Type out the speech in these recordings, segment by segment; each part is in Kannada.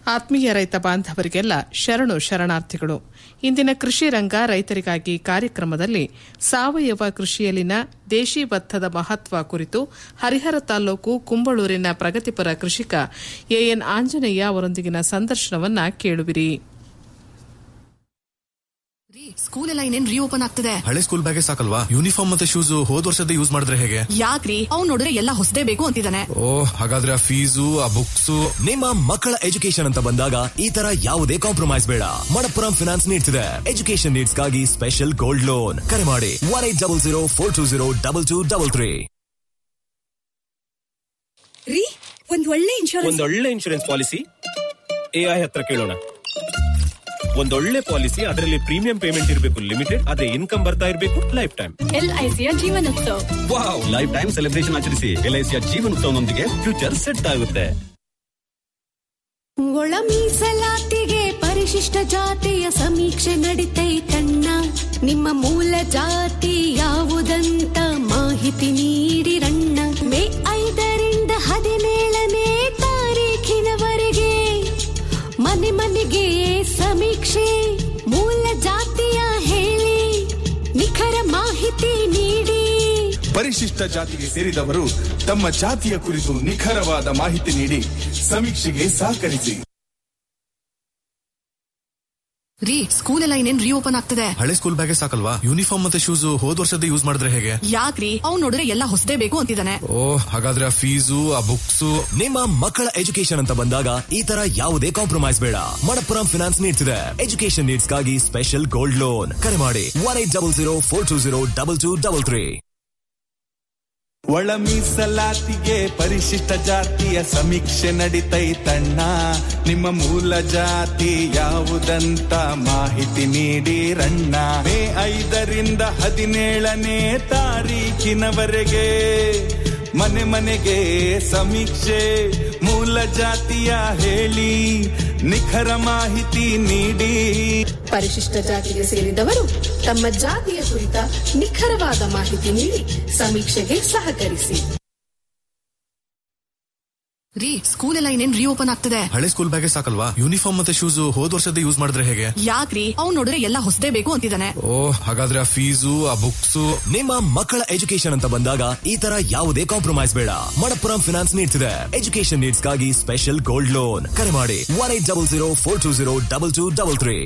ಆತ್ಮೀಯ ರೈತ ಬಾಂಧವರಿಗೆಲ್ಲ ಶರಣು ಶರಣಾರ್ಥಿಗಳು ಇಂದಿನ ಕೃಷಿ ರಂಗ ರೈತರಿಗಾಗಿ ಕಾರ್ಯಕ್ರಮದಲ್ಲಿ ಸಾವಯವ ಕೃಷಿಯಲ್ಲಿನ ದೇಶಿ ಭತ್ತದ ಮಹತ್ವ ಕುರಿತು ಹರಿಹರ ತಾಲೂಕು ಕುಂಬಳೂರಿನ ಪ್ರಗತಿಪರ ಕೃಷಿಕ ಎಎನ್ ಆಂಜನೇಯ ಅವರೊಂದಿಗಿನ ಸಂದರ್ಶನವನ್ನ ಕೇಳುವಿರಿ ಸ್ಕೂಲ್ ಎಲ್ಲ ಇನ್ನೇನ್ ರೀಓಪನ್ ಆಗ್ತದೆ ಹಳೆ ಸ್ಕೂಲ್ ಬ್ಯಾಗೆ ಸಾಕಲ್ವಾ ಯೂನಿಫಾರ್ಮ್ ಮತ್ತೆ ಶೂಸ್ ಹೋದ್ ವರ್ಷದ ಯೂಸ್ ಮಾಡಿದ್ರೆ ಹೇಗೆ ಯಾಕ್ರಿ ಅವ್ನ್ ನೋಡಿದ್ರೆ ಎಲ್ಲ ಹೊಸದೇ ಬೇಕು ಅಂತಿದ್ದಾನೆ ಓ ಹಾಗಾದ್ರೆ ಆ ಫೀಸು ಆ ಬುಕ್ಸ್ ನಿಮ್ಮ ಮಕ್ಕಳ ಎಜುಕೇಶನ್ ಅಂತ ಬಂದಾಗ ಈ ತರ ಯಾವುದೇ ಕಾಂಪ್ರಮೈಸ್ ಬೇಡ ಮಣಪ್ಪುರಂ ಫಿನಾನ್ಸ್ ನೀಡ್ತಿದೆ ಎಜುಕೇಶನ್ ನೀಡ್ಸ್ ಗಾಗಿ ಸ್ಪೆಷಲ್ ಗೋಲ್ಡ್ ಲೋನ್ ಕರೆ ಮಾಡಿ one eight double zero four two zero double two double three ರೀ ಒಂದ್ ಒಳ್ಳೆ ಇನ್ಶೂರೆನ್ಸ್ ಒಂದೊಳ್ಳೆ ಇನ್ಶೂರೆನ್ಸ್ ಪಾಲಿಸಿ ಎಐ ಹತ್ರ ಕೇಳೋಣ ಒಂದೊಳ್ಳೆ ಪಾಲಿಸಿ ಅದರಲ್ಲಿ ಪ್ರೀಮಿಯಂ ಪೇಮೆಂಟ್ ಇರಬೇಕು ಲಿಮಿಟೆಡ್ ಅದೇ ಇನ್ಕಮ್ ಬರ್ತಾ ಇರಬೇಕು ಲೈಫ್ ಟೈಮ್ ಎಲ್ಐಸಿಯ Jeevanotsav wow lifetime celebration ಆಚರಿಸಿ ಎಲ್ಐಸಿಯ ಜೀವನೋತ್ಸವನೊಂದಿಗೆ ಫ್ಯೂಚರ್ ಸೆಟ್ ಆಗುತ್ತೆ ಒಳ ಮೀಸಲಾತಿಗೆ ಪರಿಶಿಷ್ಟ ಜಾತಿಯ ಸಮೀಕ್ಷೆ ನಡಿತೈತಣ್ಣ ನಿಮ್ಮ ಮೂಲ ಜಾತಿ ಯಾವುದಂತ ಮಾಹಿತಿ ನೀಡಿರಣ್ಣ ಮೇ ಐದರಿಂದ ಹದಿನೇಳನೇ ತಾರೀಖಿನವರೆಗೆ ಮನೆ ಮನೆಗೆ ಸಮೀಕ್ಷೆ ಮೂಲ ಜಾತಿಯ ಹೇಳಿ ನಿಖರ ಮಾಹಿತಿ ನೀಡಿ ಪರಿಶಿಷ್ಟ ಜಾತಿಗೆ ಸೇರಿದವರು ತಮ್ಮ ಜಾತಿಯ ಕುರಿತು ನಿಖರವಾದ ಮಾಹಿತಿ ನೀಡಿ ಸಮೀಕ್ಷೆಗೆ ಸಹಕರಿಸಿ ರೀ ಸ್ಕೂಲ್ ಎಲ್ಲ ಇನ್ನೇನ್ ರೀಓಪನ್ ಆಗ್ತದೆ ಹಳೆ ಸ್ಕೂಲ್ ಬ್ಯಾಗೆ ಸಾಕಲ್ವಾ ಯೂನಿಫಾರ್ಮ್ ಮತ್ತೆ ಶೂಸ್ ಹೋದ್ ವರ್ಷದ ಯೂಸ್ ಮಾಡಿದ್ರೆ ಹೇಗೆ ಯಾಕ್ರಿ ಅವ್ನ್ ನೋಡಿದ್ರೆ ಎಲ್ಲ ಹೊಸದೇ ಬೇಕು ಅಂತಿದ್ದಾನೆ ಓ ಹಾಗಾದ್ರೆ ಆ ಫೀಸು ಆ ಬುಕ್ಸ್ ನಿಮ್ಮ ಮಕ್ಕಳ ಎಜುಕೇಶನ್ ಅಂತ ಬಂದಾಗ ಈ ತರ ಯಾವುದೇ ಕಾಂಪ್ರಮೈಸ್ ಬೇಡ ಮಣಪ್ಪುರಂ ಫಿನಾನ್ಸ್ ನೀಡ್ತಿದೆ ಎಜುಕೇಶನ್ ನೀಡ್ಸ್ ಗಾಗಿ ಸ್ಪೆಷಲ್ ಗೋಲ್ಡ್ ಲೋನ್ ಕರೆ ಮಾಡಿ one eight double zero four two zero double two double three ಒಳ ಮೀಸಲಾತಿಗೆ ಪರಿಶಿಷ್ಟ ಜಾತಿಯ ಸಮೀಕ್ಷೆ ನಡಿತೈತಣ್ಣ ನಿಮ್ಮ ಮೂಲ ಜಾತಿ ಯಾವುದಂತ ಮಾಹಿತಿ ನೀಡಿರಣ್ಣ ಮೇ ಐದರಿಂದ ಹದಿನೇಳನೇ ತಾರೀಖಿನವರೆಗೆ ಮನೆ ಮನೆಗೆ ಸಮೀಕ್ಷೆ ಮೂಲ ಜಾತಿಯ ಹೇಳಿ ನಿಖರ ಮಾಹಿತಿ ನೀಡಿ ಪರಿಶಿಷ್ಟ ಜಾತಿಗೆ ಸೇರಿದವರು ತಮ್ಮ ಜಾತಿಯ ಕುರಿತ ನಿಖರವಾದ ಮಾಹಿತಿ ನೀಡಿ ಸಮೀಕ್ಷೆಗೆ ಸಹಕರಿಸಿ ರೀ ಸ್ಕೂಲ್ ಎಲ್ಲ ಇನ್ನೇನ್ ರೀಓಪನ್ ಆಗ್ತದೆ ಹಳೆ ಸ್ಕೂಲ್ ಬ್ಯಾಗೆ ಸಾಕಲ್ವಾ ಯೂನಿಫಾರ್ಮ್ ಮತ್ತೆ ಶೂಸ್ ಹೋದ್ ವರ್ಷದ ಯೂಸ್ ಮಾಡಿದ್ರೆ ಹೇಗೆ ಯಾಕ್ರಿ ಅವ್ನ್ ನೋಡಿದ್ರೆ ಎಲ್ಲ ಹೊಸದೇ ಬೇಕು ಅಂತಿದ್ದಾನೆ ಓ ಹಾಗಾದ್ರೆ ಆ ಫೀಸು ಆ ಬುಕ್ಸ್ ನಿಮ್ಮ ಮಕ್ಕಳ ಎಜುಕೇಶನ್ ಅಂತ ಬಂದಾಗ ಈ ತರ ಯಾವುದೇ ಕಾಂಪ್ರಮೈಸ್ ಬೇಡ ಮಣಪ್ಪುರಂ ಫಿನಾನ್ಸ್ ನೀಡ್ತಿದೆ ಎಜುಕೇಶನ್ ನೀಡ್ಸ್ ಗಾಗಿ ಸ್ಪೆಷಲ್ ಗೋಲ್ಡ್ ಲೋನ್ ಕರೆ ಮಾಡಿ one eight double zero four two zero double two double three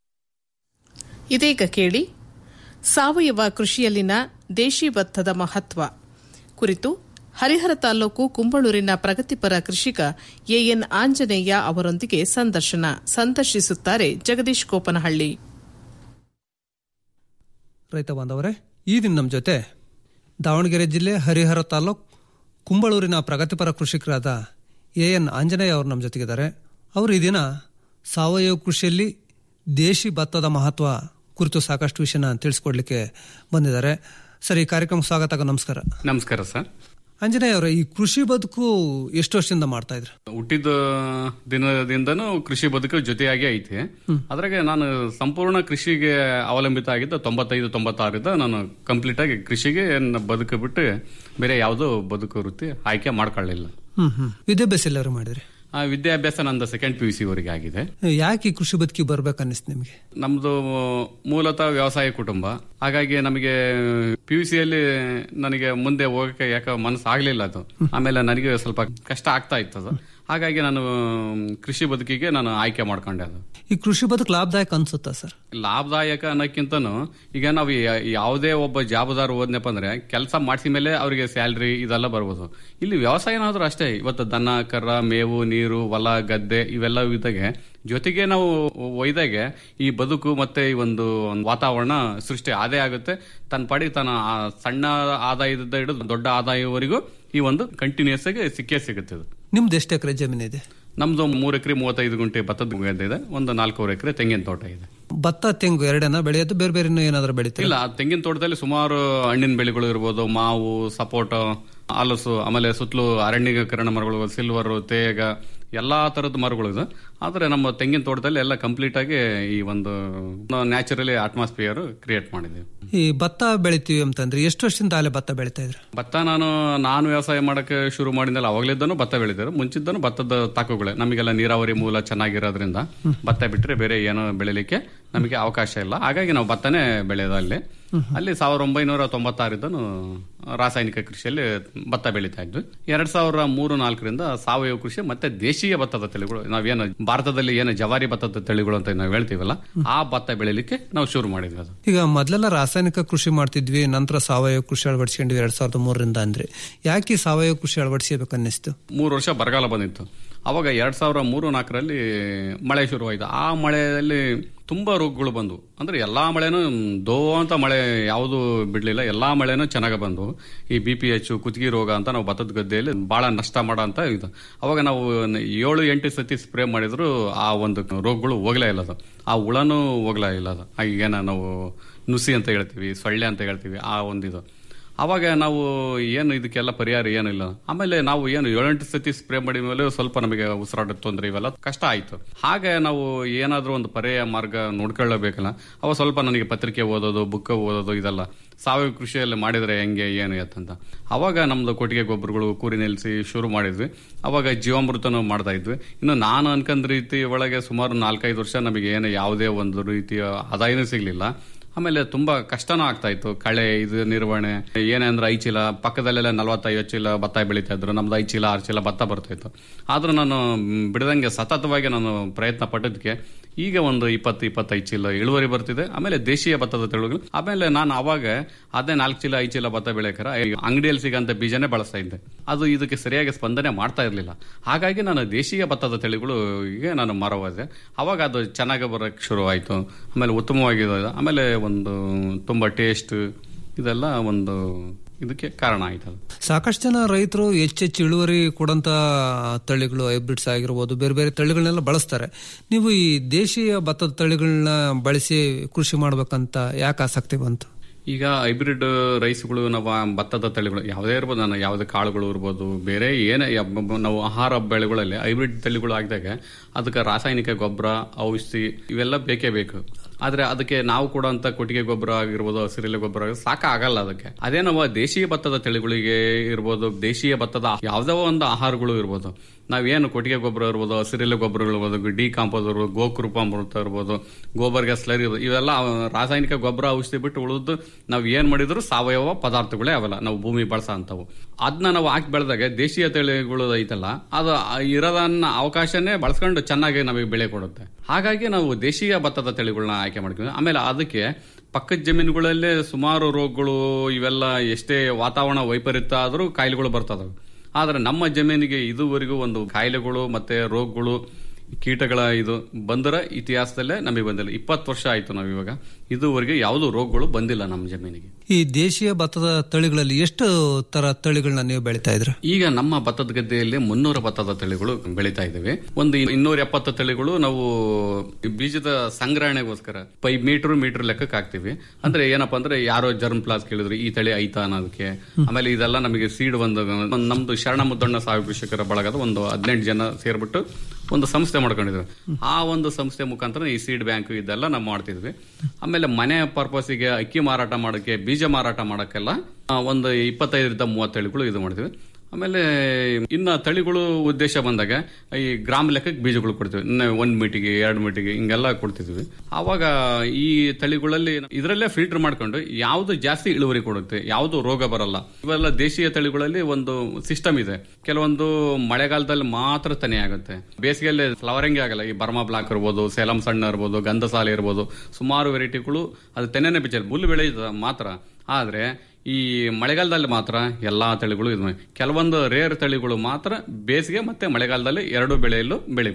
ಇದೀಗ ಕೇಳಿ ಸಾವಯವ ಕೃಷಿಯಲ್ಲಿನ ದೇಶಿ ಭತ್ತದ ಮಹತ್ವ ಕುರಿತು ಹರಿಹರ ತಾಲೂಕು ಕುಂಬಳೂರಿನ ಪ್ರಗತಿಪರ ಕೃಷಿಕ ಎಎನ್ ಆಂಜನೇಯ ಅವರೊಂದಿಗೆ ಸಂದರ್ಶನ ಸಂದರ್ಶಿಸುತ್ತಾರೆ ಜಗದೀಶ್ ಕೋಪನಹಳ್ಳಿ ರೈತ ಬಾಂಧವರೇ ಈ ದಿನ ನಮ್ಮ ಜೊತೆ ದಾವಣಗೆರೆ ಜಿಲ್ಲೆ ಹರಿಹರ ತಾಲೂಕ್ ಕುಂಬಳೂರಿನ ಪ್ರಗತಿಪರ ಕೃಷಿಕರಾದ ಎ ಎನ್ ಆಂಜನೇಯ ಅವರು ನಮ್ಮ ಜೊತೆಗಿದ್ದಾರೆ ಅವರು ಈ ದಿನ ಸಾವಯವ ಕೃಷಿಯಲ್ಲಿ ದೇಶಿ ಭತ್ತದ ಮಹತ್ವ ಕುರಿತು ಸಾಕಷ್ಟು ವಿಷಯನ ತಿಳಿಸ್ಕೊಡ್ಲಿಕ್ಕೆ ಬಂದಿದ್ದಾರೆ ಸರ್ ಈ ಕಾರ್ಯಕ್ರಮಕ್ಕೆ ಸ್ವಾಗತ ನಮಸ್ಕಾರ ನಮಸ್ಕಾರ ಸರ್ ಆಂಜನೇಯ ಅವರೇ ಈ ಕೃಷಿ ಬದುಕು ಎಷ್ಟು ವರ್ಷದಿಂದ ಮಾಡ್ತಾ ಇದ್ರು ಹುಟ್ಟಿದ ದಿನದಿಂದನೂ ಕೃಷಿ ಬದುಕು ಜೊತೆಯಾಗಿ ಐತಿ ಅದ್ರಾಗೆ ನಾನು ಸಂಪೂರ್ಣ ಕೃಷಿಗೆ ಅವಲಂಬಿತ ಆಗಿದ್ದ ತೊಂಬತ್ತೈದು ತೊಂಬತ್ತಾರರಿಂದ ನಾನು ಕಂಪ್ಲೀಟ್ ಆಗಿ ಕೃಷಿಗೆ ನನ್ನ ಬದುಕು ಬಿಟ್ಟು ಬೇರೆ ಯಾವುದೋ ಬದುಕು ವೃತ್ತಿ ಆಯ್ಕೆ ಮಾಡ್ಕೊಳ್ಳಿಲ್ಲ ಹ್ಮ್ ಹ್ಮ್ ವಿದ್ಯಾಭ್ಯಾಸ ಎಲ್ಲರೂ ಮಾಡಿದ್ರಿ ಆ ವಿದ್ಯಾಭ್ಯಾಸ ನಂದು ಸೆಕೆಂಡ್ ಪಿ ಯು ಸಿ ವರೆಗೆ ಆಗಿದೆ ಯಾಕೆ ಈ ಕೃಷಿ ಬದುಕಿ ಬರ್ಬೇಕನ್ನಿಸ್ತು ನಿಮಗೆ ನಮ್ದು ಮೂಲತಃ ವ್ಯವಸಾಯ ಕುಟುಂಬ ಹಾಗಾಗಿ ನಮಗೆ ಪಿ ಯು ಸಿಯಲ್ಲಿ ನನಗೆ ಮುಂದೆ ಹೋಗಕ್ಕೆ ಯಾಕೆ ಮನಸ್ಸು ಆಗ್ಲಿಲ್ಲ ಅದು ಆಮೇಲೆ ನನಗೆ ಸ್ವಲ್ಪ ಕಷ್ಟ ಆಗ್ತಾ ಇತ್ತು ಅದು ಹಾಗಾಗಿ ನಾನು ಕೃಷಿ ಬದುಕಿಗೆ ನಾನು ಆಯ್ಕೆ ಮಾಡ್ಕೊಂಡೆ ಅದು ಈ ಕೃಷಿ ಬದುಕು ಲಾಭದಾಯಕ ಅನ್ಸುತ್ತಾ ಸರ್ ಲಾಭದಾಯಕ ಅನ್ನೋಕ್ಕಿಂತನೂ ಈಗ ನಾವು ಯಾ- ಯಾವುದೇ ಒಬ್ಬ ಜಾಬದಾರ ಹೋದ್ನಪ್ಪ ಅಂದ್ರೆ ಕೆಲಸ ಮಾಡಿಸಿ ಮೇಲೆ ಅವರಿಗೆ ಸ್ಯಾಲ್ರಿ ಇದೆಲ್ಲ ಬರ್ಬೋದು ಇಲ್ಲಿ ವ್ಯವಸಾಯನಾದ್ರೂ ಅಷ್ಟೇ ಇವತ್ತು ದನ ಕರ ಮೇವು ನೀರು ಹೊಲ ಗದ್ದೆ ಇವೆಲ್ಲ ಇದ್ದಾಗೆ ಜೊತೆಗೆ ನಾವು ಒಯ್ದಾಗೆ ಈ ಬದುಕು ಮತ್ತೆ ಈ ಒಂದು ಒಂದು ವಾತಾವರಣ ಸೃಷ್ಟಿ ಆದೇ ಆಗುತ್ತೆ ತನ್ನ ಪಾಡಿಗೆ ತನ್ನ ಆ ಸಣ್ಣ ಆದಾಯದಿಂದ ಹಿಡಿದು ದೊಡ್ಡ ಆದಾಯವರೆಗೂ ಈ ಒಂದು ಕಂಟಿನ್ಯೂಸ್ ಆಗಿ ಸಿಕ್ಕೇ ಸಿಗುತ್ತೆ ಇದು ನಿಮ್ದು ಎಷ್ಟು ಎಕರೆ ಜಮೀನಿದೆ ನಮ್ದು ಮೂರು ಎಕರೆ ಮೂವತ್ತೈದು ಗುಂಟೆ ಭತ್ತದ ಗದ್ದೆ ಇದೆ ಒಂದು ನಾಲ್ಕೂವರೆ ಎಕರೆ ತೆಂಗಿನ ತೋಟ ಇದೆ ಭತ್ತ ತೆಂಗು ಎರಡನ್ನ ಬೆಳೆಯೋದು ಬೇರೆ ಬೇರೆ ಏನಾದ್ರು ಬೆಳೀತಾರೆ ಇಲ್ಲ ತೆಂಗಿನ ತೋಟದಲ್ಲಿ ಸುಮಾರು ಹಣ್ಣಿನ ಬೆಳೆಗಳು ಇರ್ಬೋದು ಮಾವು ಸಪೋಟ ಹಲಸು ಆಮೇಲೆ ಸುತ್ತಲೂ ಅರಣ್ಯೀಕರಣ ಮರಗಳು ಸಿಲ್ವರ್ ತೇಗ ಎಲ್ಲಾ ತರದ ಮರಗಳು ಇದೆ ಆದ್ರೆ ನಮ್ಮ ತೆಂಗಿನ ತೋಟದಲ್ಲಿ ಎಲ್ಲ ಕಂಪ್ಲೀಟ್ ಆಗಿ ಈ ಒಂದು ನ್ಯಾಚುರಲಿ ಅಟ್ಮಾಸ್ಫಿಯರ್ ಕ್ರಿಯೇಟ್ ಮಾಡಿದ್ದೀವಿ ಈ ಭತ್ತ ಬೆಳಿತೀವಿ ಅಂತಂದ್ರೆ ಎಷ್ಟು ವರ್ಷದಿಂದ ಅಲ್ಲೇ ಭತ್ತ ಬೆಳಿತಾ ಇದ್ರು ಭತ್ತ ನಾನು ನಾನು ವ್ಯವಸಾಯ ಮಾಡಕ್ಕೆ ಶುರು ಮಾಡಿದ್ನಲ್ಲ ಅವಾಗಲಿದ್ದನು ಭತ್ತ ಬೆಳಿತಾರೆ ಮುಂಚಿದ್ದನು ಭತ್ತದ ತಾಕುಗಳೇ ನಮಗೆಲ್ಲ ನೀರಾವರಿ ಮೂಲ ಚೆನ್ನಾಗಿರೋದ್ರಿಂದ ಭತ್ತ ಬಿಟ್ಟರೆ ಬೇರೆ ಏನೋ ಬೆಳಿಲಿಕ್ಕೆ ನಮಗೆ ಅವಕಾಶ ಇಲ್ಲ ಹಾಗಾಗಿ ನಾವು ಭತ್ತನೇ ಬೆಳೆಯೋದು ಅಲ್ಲಿ ಅಲ್ಲಿ ಸಾವಿರದ ಒಂಬೈನೂರ ತೊಂಬತ್ತಾರಿದ್ದನು ರಾಸಾಯನಿಕ ಕೃಷಿಯಲ್ಲಿ ಭತ್ತ ಬೆಳೀತಾ ಇದ್ವಿ ಎರಡ್ ಸಾವಿರ ಮೂರು ನಾಲ್ಕರಿಂದ ಸಾವಯವ ಕೃಷಿ ಮತ್ತೆ ದೇಶೀಯ ಭತ್ತದ ತಳಿಗಳು ನಾವೇನು ಭಾರತದಲ್ಲಿ ಏನು ಜವಾರಿ ಭತ್ತದ ತಳಿಗಳು ಅಂತ ನಾವು ಹೇಳ್ತೀವಲ್ಲ ಆ ಭತ್ತ ಬೆಳಿಲಿಕ್ಕೆ ನಾವು ಶುರು ಮಾಡಿದ್ವಿ ಅದು ಈಗ ಮೊದಲೆಲ್ಲ ರಾಸಾಯನಿಕ ಕೃಷಿ ಮಾಡ್ತಿದ್ವಿ ನಂತರ ಸಾವಯವ ಕೃಷಿ ಅಳವಡಿಸ್ಕೊಂಡ್ವಿ ಎರಡ್ ಸಾವಿರದ ಮೂರರಿಂದ ಅಂದ್ರೆ ಯಾಕೆ ಈ ಸಾವಯವ ಕೃಷಿ ಅಳವಡಿಸಬೇಕು ಅನ್ನಿಸ್ತು ಮೂರು ವರ್ಷ ಬರಗಾಲ ಬಂದಿತ್ತು ಅವಾಗ ಎರಡ್ ಸಾವಿರ ಮೂರು ನಾಲ್ಕರಲ್ಲಿ ಮಳೆ ಶುರುವಾಯಿತು ಆ ಮಳೆಯಲ್ಲಿ ತುಂಬಾ ರೋಗಗಳು ಬಂದು ಅಂದ್ರೆ ಎಲ್ಲಾ ಮಳೆನೂ ದೋ ಅಂತ ಮಳೆ ಯಾವುದು ಬಿಡ್ಲಿಲ್ಲ ಎಲ್ಲಾ ಮಳೆನೂ ಚೆನ್ನಾಗಿ ಬಂದು ಈ ಬಿ ಪಿ ಎಚ್ ಕುತ್ತಿಗೆ ರೋಗ ಅಂತ ನಾವು ಭತ್ತದ ಗದ್ದೆಯಲ್ಲಿ ಬಹಳ ನಷ್ಟ ಮಾಡೋ ಅಂತ ಇದು ಅವಾಗ ನಾವು ಏಳು ಎಂಟು ಸತಿ ಸ್ಪ್ರೇ ಮಾಡಿದ್ರು ಆ ಒಂದು ರೋಗಗಳು ಹೋಗ್ಲೇ ಇಲ್ಲ ಅದು ಆ ಹುಳನೂ ಹೋಗ್ಲೇ ಇಲ್ಲ ಅದು ಈಗೇನ ನಾವು ನುಸಿ ಅಂತ ಹೇಳ್ತೀವಿ ಸೊಳ್ಳೆ ಅಂತ ಹೇಳ್ತೀವಿ ಆ ಒಂದಿದು ಅವಾಗ ನಾವು ಏನು ಇದಕ್ಕೆಲ್ಲ ಪರಿಹಾರ ಏನಿಲ್ಲ ಆಮೇಲೆ ನಾವು ಏನು ಏಳೆಂಟು ಸತಿ ಸ್ಪ್ರೇ ಮಾಡಿದ ಮೇಲೆ ಸ್ವಲ್ಪ ನಮಗೆ ಉಸಿರಾಟದ ತೊಂದರೆ ಇವೆಲ್ಲ ಕಷ್ಟ ಆಯ್ತು ಹಾಗೆ ನಾವು ಏನಾದ್ರೂ ಒಂದು ಪರ್ಯಾಯ ಮಾರ್ಗ ನೋಡ್ಕೊಳ್ಳಬೇಕಲ್ಲ ಅವಾಗ ಸ್ವಲ್ಪ ನನಗೆ ಪತ್ರಿಕೆ ಓದೋದು ಬುಕ್ ಓದೋದು ಇದೆಲ್ಲ ಸಾವಯವ ಕೃಷಿಯಲ್ಲಿ ಮಾಡಿದ್ರೆ ಹೆಂಗೆ ಏನು ಎತ್ತಂತ ಅವಾಗ ನಮ್ದು ಕೊಟ್ಟಿಗೆ ಗೊಬ್ಬರಗಳು ಕೂರಿ ನಿಲ್ಲಿಸಿ ಶುರು ಮಾಡಿದ್ವಿ ಅವಾಗ ಜೀವಾಮೃತನೂ ಮಾಡ್ತಾ ಇದ್ವಿ ಇನ್ನು ನಾನು ಅನ್ಕೊಂಡ್ ರೀತಿ ಒಳಗೆ ಸುಮಾರು ನಾಲ್ಕೈದು ವರ್ಷ ನಮಗೆ ಏನು ಯಾವುದೇ ಒಂದು ರೀತಿಯ ಆದಾಯನೂ ಸಿಗ್ಲಿಲ್ಲ ಆಮೇಲೆ ತುಂಬಾ ಕಷ್ಟನೂ ಆಗ್ತಾ ಇತ್ತು ಕಳೆ ಇದು ನಿರ್ವಹಣೆ ಏನೇ ಅಂದ್ರೆ ಐದು ಚೀಲ ಪಕ್ಕದಲ್ಲೆಲ್ಲ ನಲವತ್ತೈವತ್ತು ಚೀಲ ಭತ್ತ ಬೆಳೀತಾ ಇದ್ರು ನಮ್ದು ಐದು ಚೀಲ ಆರು ಚೀಲ ಭತ್ತ ಬರ್ತಾ ಇತ್ತು ಆದ್ರೂ ನಾನು ಮ್, ಬಿಡದಂಗೆ ಸತತವಾಗಿ ನಾನು ಪ್ರಯತ್ನ ಪಟ್ಟದಕ್ಕೆ ಈಗ ಒಂದು ಇಪ್ಪತ್ತು ಇಪ್ಪತ್ತೈದು ಚೀಲ ಇಳುವರಿ ಬರ್ತಿದೆ ಆಮೇಲೆ ದೇಶೀಯ ಭತ್ತದ ತೆಳುಗಳು ಆಮೇಲೆ ನಾನು ಅವಾಗ ಅದೇ ನಾಲ್ಕು ಚೀಲ ಐದು ಚೀಲ ಭತ್ತ ಬೆಳೆಕರ ಅಂಗಡಿಯಲ್ಲಿ ಸಿಗಂತ ಬೀಜನೇ ಬಳಸ್ತಾ ಇದ್ದೆ ಅದು ಇದಕ್ಕೆ ಸರಿಯಾಗಿ ಸ್ಪಂದನೆ ಮಾಡ್ತಾ ಇರಲಿಲ್ಲ ಹಾಗಾಗಿ ನಾನು ದೇಶೀಯ ಭತ್ತದ ತಳಿಗಳು ಗೆ ನಾನು ಮಾರವಾದೆ ಅವಾಗ ಅದು ಚೆನ್ನಾಗಿ ಬರೋಕ್ಕೆ ಶುರುವಾಯಿತು ಆಮೇಲೆ ಉತ್ತಮವಾಗಿದೆ ಆಮೇಲೆ ಒಂದು ತುಂಬಾ ಟೇಸ್ಟ್ ಇದೆಲ್ಲ ಒಂದು ಇದಕ್ಕೆ ಕಾರಣ ಆಯ್ತು ಅದು ಸಾಕಷ್ಟು ಜನ ರೈತರು ಹೆಚ್ಚೆಚ್ಚು ಇಳುವರಿ ಕೊಡಂತ ತಳಿಗಳು ಹೈಬ್ರಿಡ್ಸ್ ಆಗಿರ್ಬೋದು ಬೇರೆ ಬೇರೆ ತಳಿಗಳನ್ನೆಲ್ಲ ಬಳಸ್ತಾರೆ ನೀವು ಈ ದೇಶೀಯ ಭತ್ತದ ತಳಿಗಳನ್ನ ಬಳಸಿ ಕೃಷಿ ಮಾಡ್ಬೇಕಂತ ಯಾಕೆ ಆಸಕ್ತಿ ಬಂತು ಈಗ ಹೈಬ್ರಿಡ್ ರೈಸ್ಗಳು ನಾವು ಆ ಭತ್ತದ ತಳಿಗಳು ಯಾವುದೇ ಇರ್ಬೋದು ನಾನು ಯಾವುದೇ ಕಾಳುಗಳು ಇರ್ಬೋದು ಬೇರೆ ಏನೇ ಯ- ನಾವು ಆಹಾರ ಬೆಳೆಗಳಲ್ಲಿ ಹೈಬ್ರಿಡ್ ತಳಿಗಳು ಆಗಿದಾಗ ಅದಕ್ಕೆ ರಾಸಾಯನಿಕ ಗೊಬ್ಬರ ಔಷಧಿ ಇವೆಲ್ಲ ಬೇಕೇ ಬೇಕು ಆದ್ರೆ ಅದಕ್ಕೆ ನಾವು ಕೊಡುವಂತ ಕೊಟ್ಟಿಗೆ ಗೊಬ್ಬರ ಆಗಿರ್ಬೋದು ಹಸಿರೆಲೆ ಗೊಬ್ಬರ ಆಗಿರ್ಬೋದು ಸಾಕಾಗಲ್ಲ ಅದಕ್ಕೆ ಅದೇ ನಾವು ದೇಶೀಯ ಭತ್ತದ ತಳಿಗಳಿಗೆ ಇರ್ಬೋದು ದೇಶೀಯ ಭತ್ತದ ಯಾವುದೋ ಒಂದು ಆಹಾರಗಳು ಇರ್ಬೋದು ನಾವೇನು ಕೊಟ್ಟಿಗೆ ಗೊಬ್ಬರ ಇರ್ಬೋದು ಹಸಿರೆಲೆ ಗೊಬ್ಬರಗಳು ಇರ್ಬೋದು ಡಿ ಕಾಂಪೋಸ್ ಇರ್ಬೋದು ಗೋಕೃಪಾಮೃತ ಇರ್ಬೋದು ಗೋಬರ್ ಗ್ಯಾಸ್ ಸ್ಲರಿ ಇರ್ಬೋದು ಇವೆಲ್ಲ ರಾಸಾಯನಿಕ ಗೊಬ್ಬರ ಔಷಧಿ ಬಿಟ್ಟು ಉಳಿದು ನಾವು ಏನ್ ಮಾಡಿದ್ರು ಸಾವಯವ ಪದಾರ್ಥಗಳೇ ಅವೆಲ್ಲ ನಾವು ಭೂಮಿ ಬಳಸ ಅಂತವು ಅದನ್ನ ನಾವು ಹಾಕಿ ಬೆಳೆದಾಗ ದೇಶೀಯ ತಳಿಗಳು ಐತಲ್ಲ ಅದು ಇರೋದನ್ನ ಅವಕಾಶನೇ ಬಳಸ್ಕೊಂಡು ಚೆನ್ನಾಗಿ ನಮಗೆ ಬೆಳೆ ಕೊಡುತ್ತೆ ಹಾಗಾಗಿ ನಾವು ದೇಶೀಯ ಭತ್ತದ ತಳಿಗಳನ್ನ ಆಯ್ಕೆ ಮಾಡ್ತೀವಿ ಆಮೇಲೆ ಅದಕ್ಕೆ ಪಕ್ಕದ ಜಮೀನುಗಳಲ್ಲೇ ಸುಮಾರು ರೋಗಗಳು ಇವೆಲ್ಲ ಎಷ್ಟೇ ವಾತಾವರಣ ವೈಪರೀತ್ಯ ಆದರೂ ಕಾಯಿಲೆಗಳು ಬರ್ತದವೆ ಆದ್ರೆ ನಮ್ಮ ಜಮೀನಿಗೆ ಇದುವರೆಗೂ ಒಂದು ಕಾಯಿಲೆಗಳು ಮತ್ತೆ ರೋಗಗಳು ಕೀಟಗಳ ಇದು ಬಂದರ ಇತಿಹಾಸದಲ್ಲೇ ನಮಗೆ ಬಂದಿಲ್ಲ ಇಪ್ಪತ್ತು ವರ್ಷ ಆಯ್ತು ನಾವು ಇವಾಗ ಇದುವರೆಗೆ ಯಾವುದು ರೋಗಗಳು ಬಂದಿಲ್ಲ ನಮ್ಮ ಜಮೀನಿಗೆ ಈ ದೇಶೀಯ ಭತ್ತದ ತಳಿಗಳಲ್ಲಿ ಎಷ್ಟು ತರ ತಳಿಗಳನ್ನ ನೀವು ಬೆಳಿತಾ ಇದ್ರ ಈಗ ನಮ್ಮ ಭತ್ತದ ಗದ್ದೆಯಲ್ಲಿ ಮುನ್ನೂರ ಭತ್ತದ ತಳಿಗಳು ಬೆಳೀತಾ ಇದ್ದೇವೆ ಒಂದು ಇನ್ನೂರ ಎಪ್ಪತ್ತು ತಳಿಗಳು ನಾವು ಬೀಜದ ಸಂಗ್ರಹಣೆಗೋಸ್ಕರ ಪೈ ಮೀಟರ್ ಮೀಟರ್ ಲೆಕ್ಕಕ್ಕೆ ಹಾಕ್ತಿವಿ ಅಂದ್ರೆ ಏನಪ್ಪಾ ಅಂದ್ರೆ ಯಾರೋ ಜರ್ಮ್ ಪ್ಲಾಸ್ ಕೇಳಿದ್ರು ಈ ತಳಿ ಐತಾ ಅನ್ನೋದಕ್ಕೆ ಆಮೇಲೆ ಇದೆಲ್ಲ ನಮಗೆ ಸೀಡ್ ಒಂದು ಒಂದು ನಮ್ದು ಶರಣ ಮುದ್ದಣ್ಣ ಸಾವು ಕೃಷಿಕರ ಬಳಗದ ಒಂದು ಹದಿನೆಂಟು ಜನ ಸೇರ್ಬಿಟ್ಟು ಒಂದು ಸಂಸ್ಥೆ ಮಾಡ್ಕೊಂಡಿದ್ರು ಆ ಒಂದು ಸಂಸ್ಥೆ ಮುಖಾಂತರ ಈ ಸೀಡ್ ಬ್ಯಾಂಕ್ ಇದೆಲ್ಲ ನಾವು ಮಾಡ್ತಿದ್ವಿ ಆಮೇಲೆ ಮನೆ ಪರ್ಪಸ್ಗೆ ಅಕ್ಕಿ ಮಾರಾಟ ಮಾಡೋಕ್ಕೆ ಬೀಜ ಮಾರಾಟ ಮಾಡೋಕ್ಕೆಲ್ಲ ಆ, ಒಂದು ಇಪ್ಪತ್ತೈದರಿಂದ ಮೂವತ್ತು ತಳಿಗಳು ಇದು ಮಾಡ್ತೀವಿ ಆಮೇಲೆ ಇನ್ನ ತಳಿಗಳು ಉದ್ದೇಶ ಬಂದಾಗ ಈ ಗ್ರಾಮ ಲೆಕ್ಕಕ್ಕೆ ಬೀಜಗಳು ಕೊಡ್ತೀವಿ ಇನ್ನು ಒಂದ್ ಮೀಟಿಗೆ ಎರಡು ಮೀಟಿಗೆ ಹಿಂಗೆಲ್ಲ ಕೊಡ್ತಿದ್ವಿ ಆವಾಗ ಈ ತಳಿಗಳಲ್ಲಿ ಇದರಲ್ಲೇ ಫಿಲ್ಟರ್ ಮಾಡ್ಕೊಂಡು ಯಾವ್ದು ಜಾಸ್ತಿ ಇಳುವರಿ ಕೊಡುತ್ತೆ ಯಾವ್ದು ರೋಗ ಬರಲ್ಲ ಇವೆಲ್ಲ ದೇಶೀಯ ತಳಿಗಳಲ್ಲಿ ಒಂದು ಸಿಸ್ಟಮ್ ಇದೆ ಕೆಲವೊಂದು ಮಳೆಗಾಲದಲ್ಲಿ ಮಾತ್ರ ತನೆ ಆಗುತ್ತೆ ಬೇಸಿಗೆಯಲ್ಲಿ ಫ್ಲವರಿಂಗ್ ಆಗಲ್ಲ ಈ ಬರ್ಮಾ ಬ್ಲಾಕ್ ಇರ್ಬೋದು ಸೇಲಂ ಸಣ್ಣ ಇರ್ಬೋದು ಗಂಧಸಾಲೆ ಇರ್ಬೋದು ಸುಮಾರು ವೆರೈಟಿಗಳು ಅದು ತೆನೆನೆ ಬಿಚ್ಚಲ್ಲ ಹುಲ್ಲು ಬೆಳೆಯುತ್ತೆ ಮಾತ್ರ ಆದ್ರೆ ಈ ಮಳೆಗಾಲದಲ್ಲಿ ಮಾತ್ರ ಎಲ್ಲಾ ತಳಿಗಳು ಇದು ಕೆಲವೊಂದು ರೇರ್ ತಳಿಗಳು ಮಾತ್ರ ಬೇಸಿಗೆ ಮತ್ತೆ ಮಳೆಗಾಲದಲ್ಲಿ ಎರಡು ಬೆಳೆಯಲು ಬೆಳಿಬಹುದು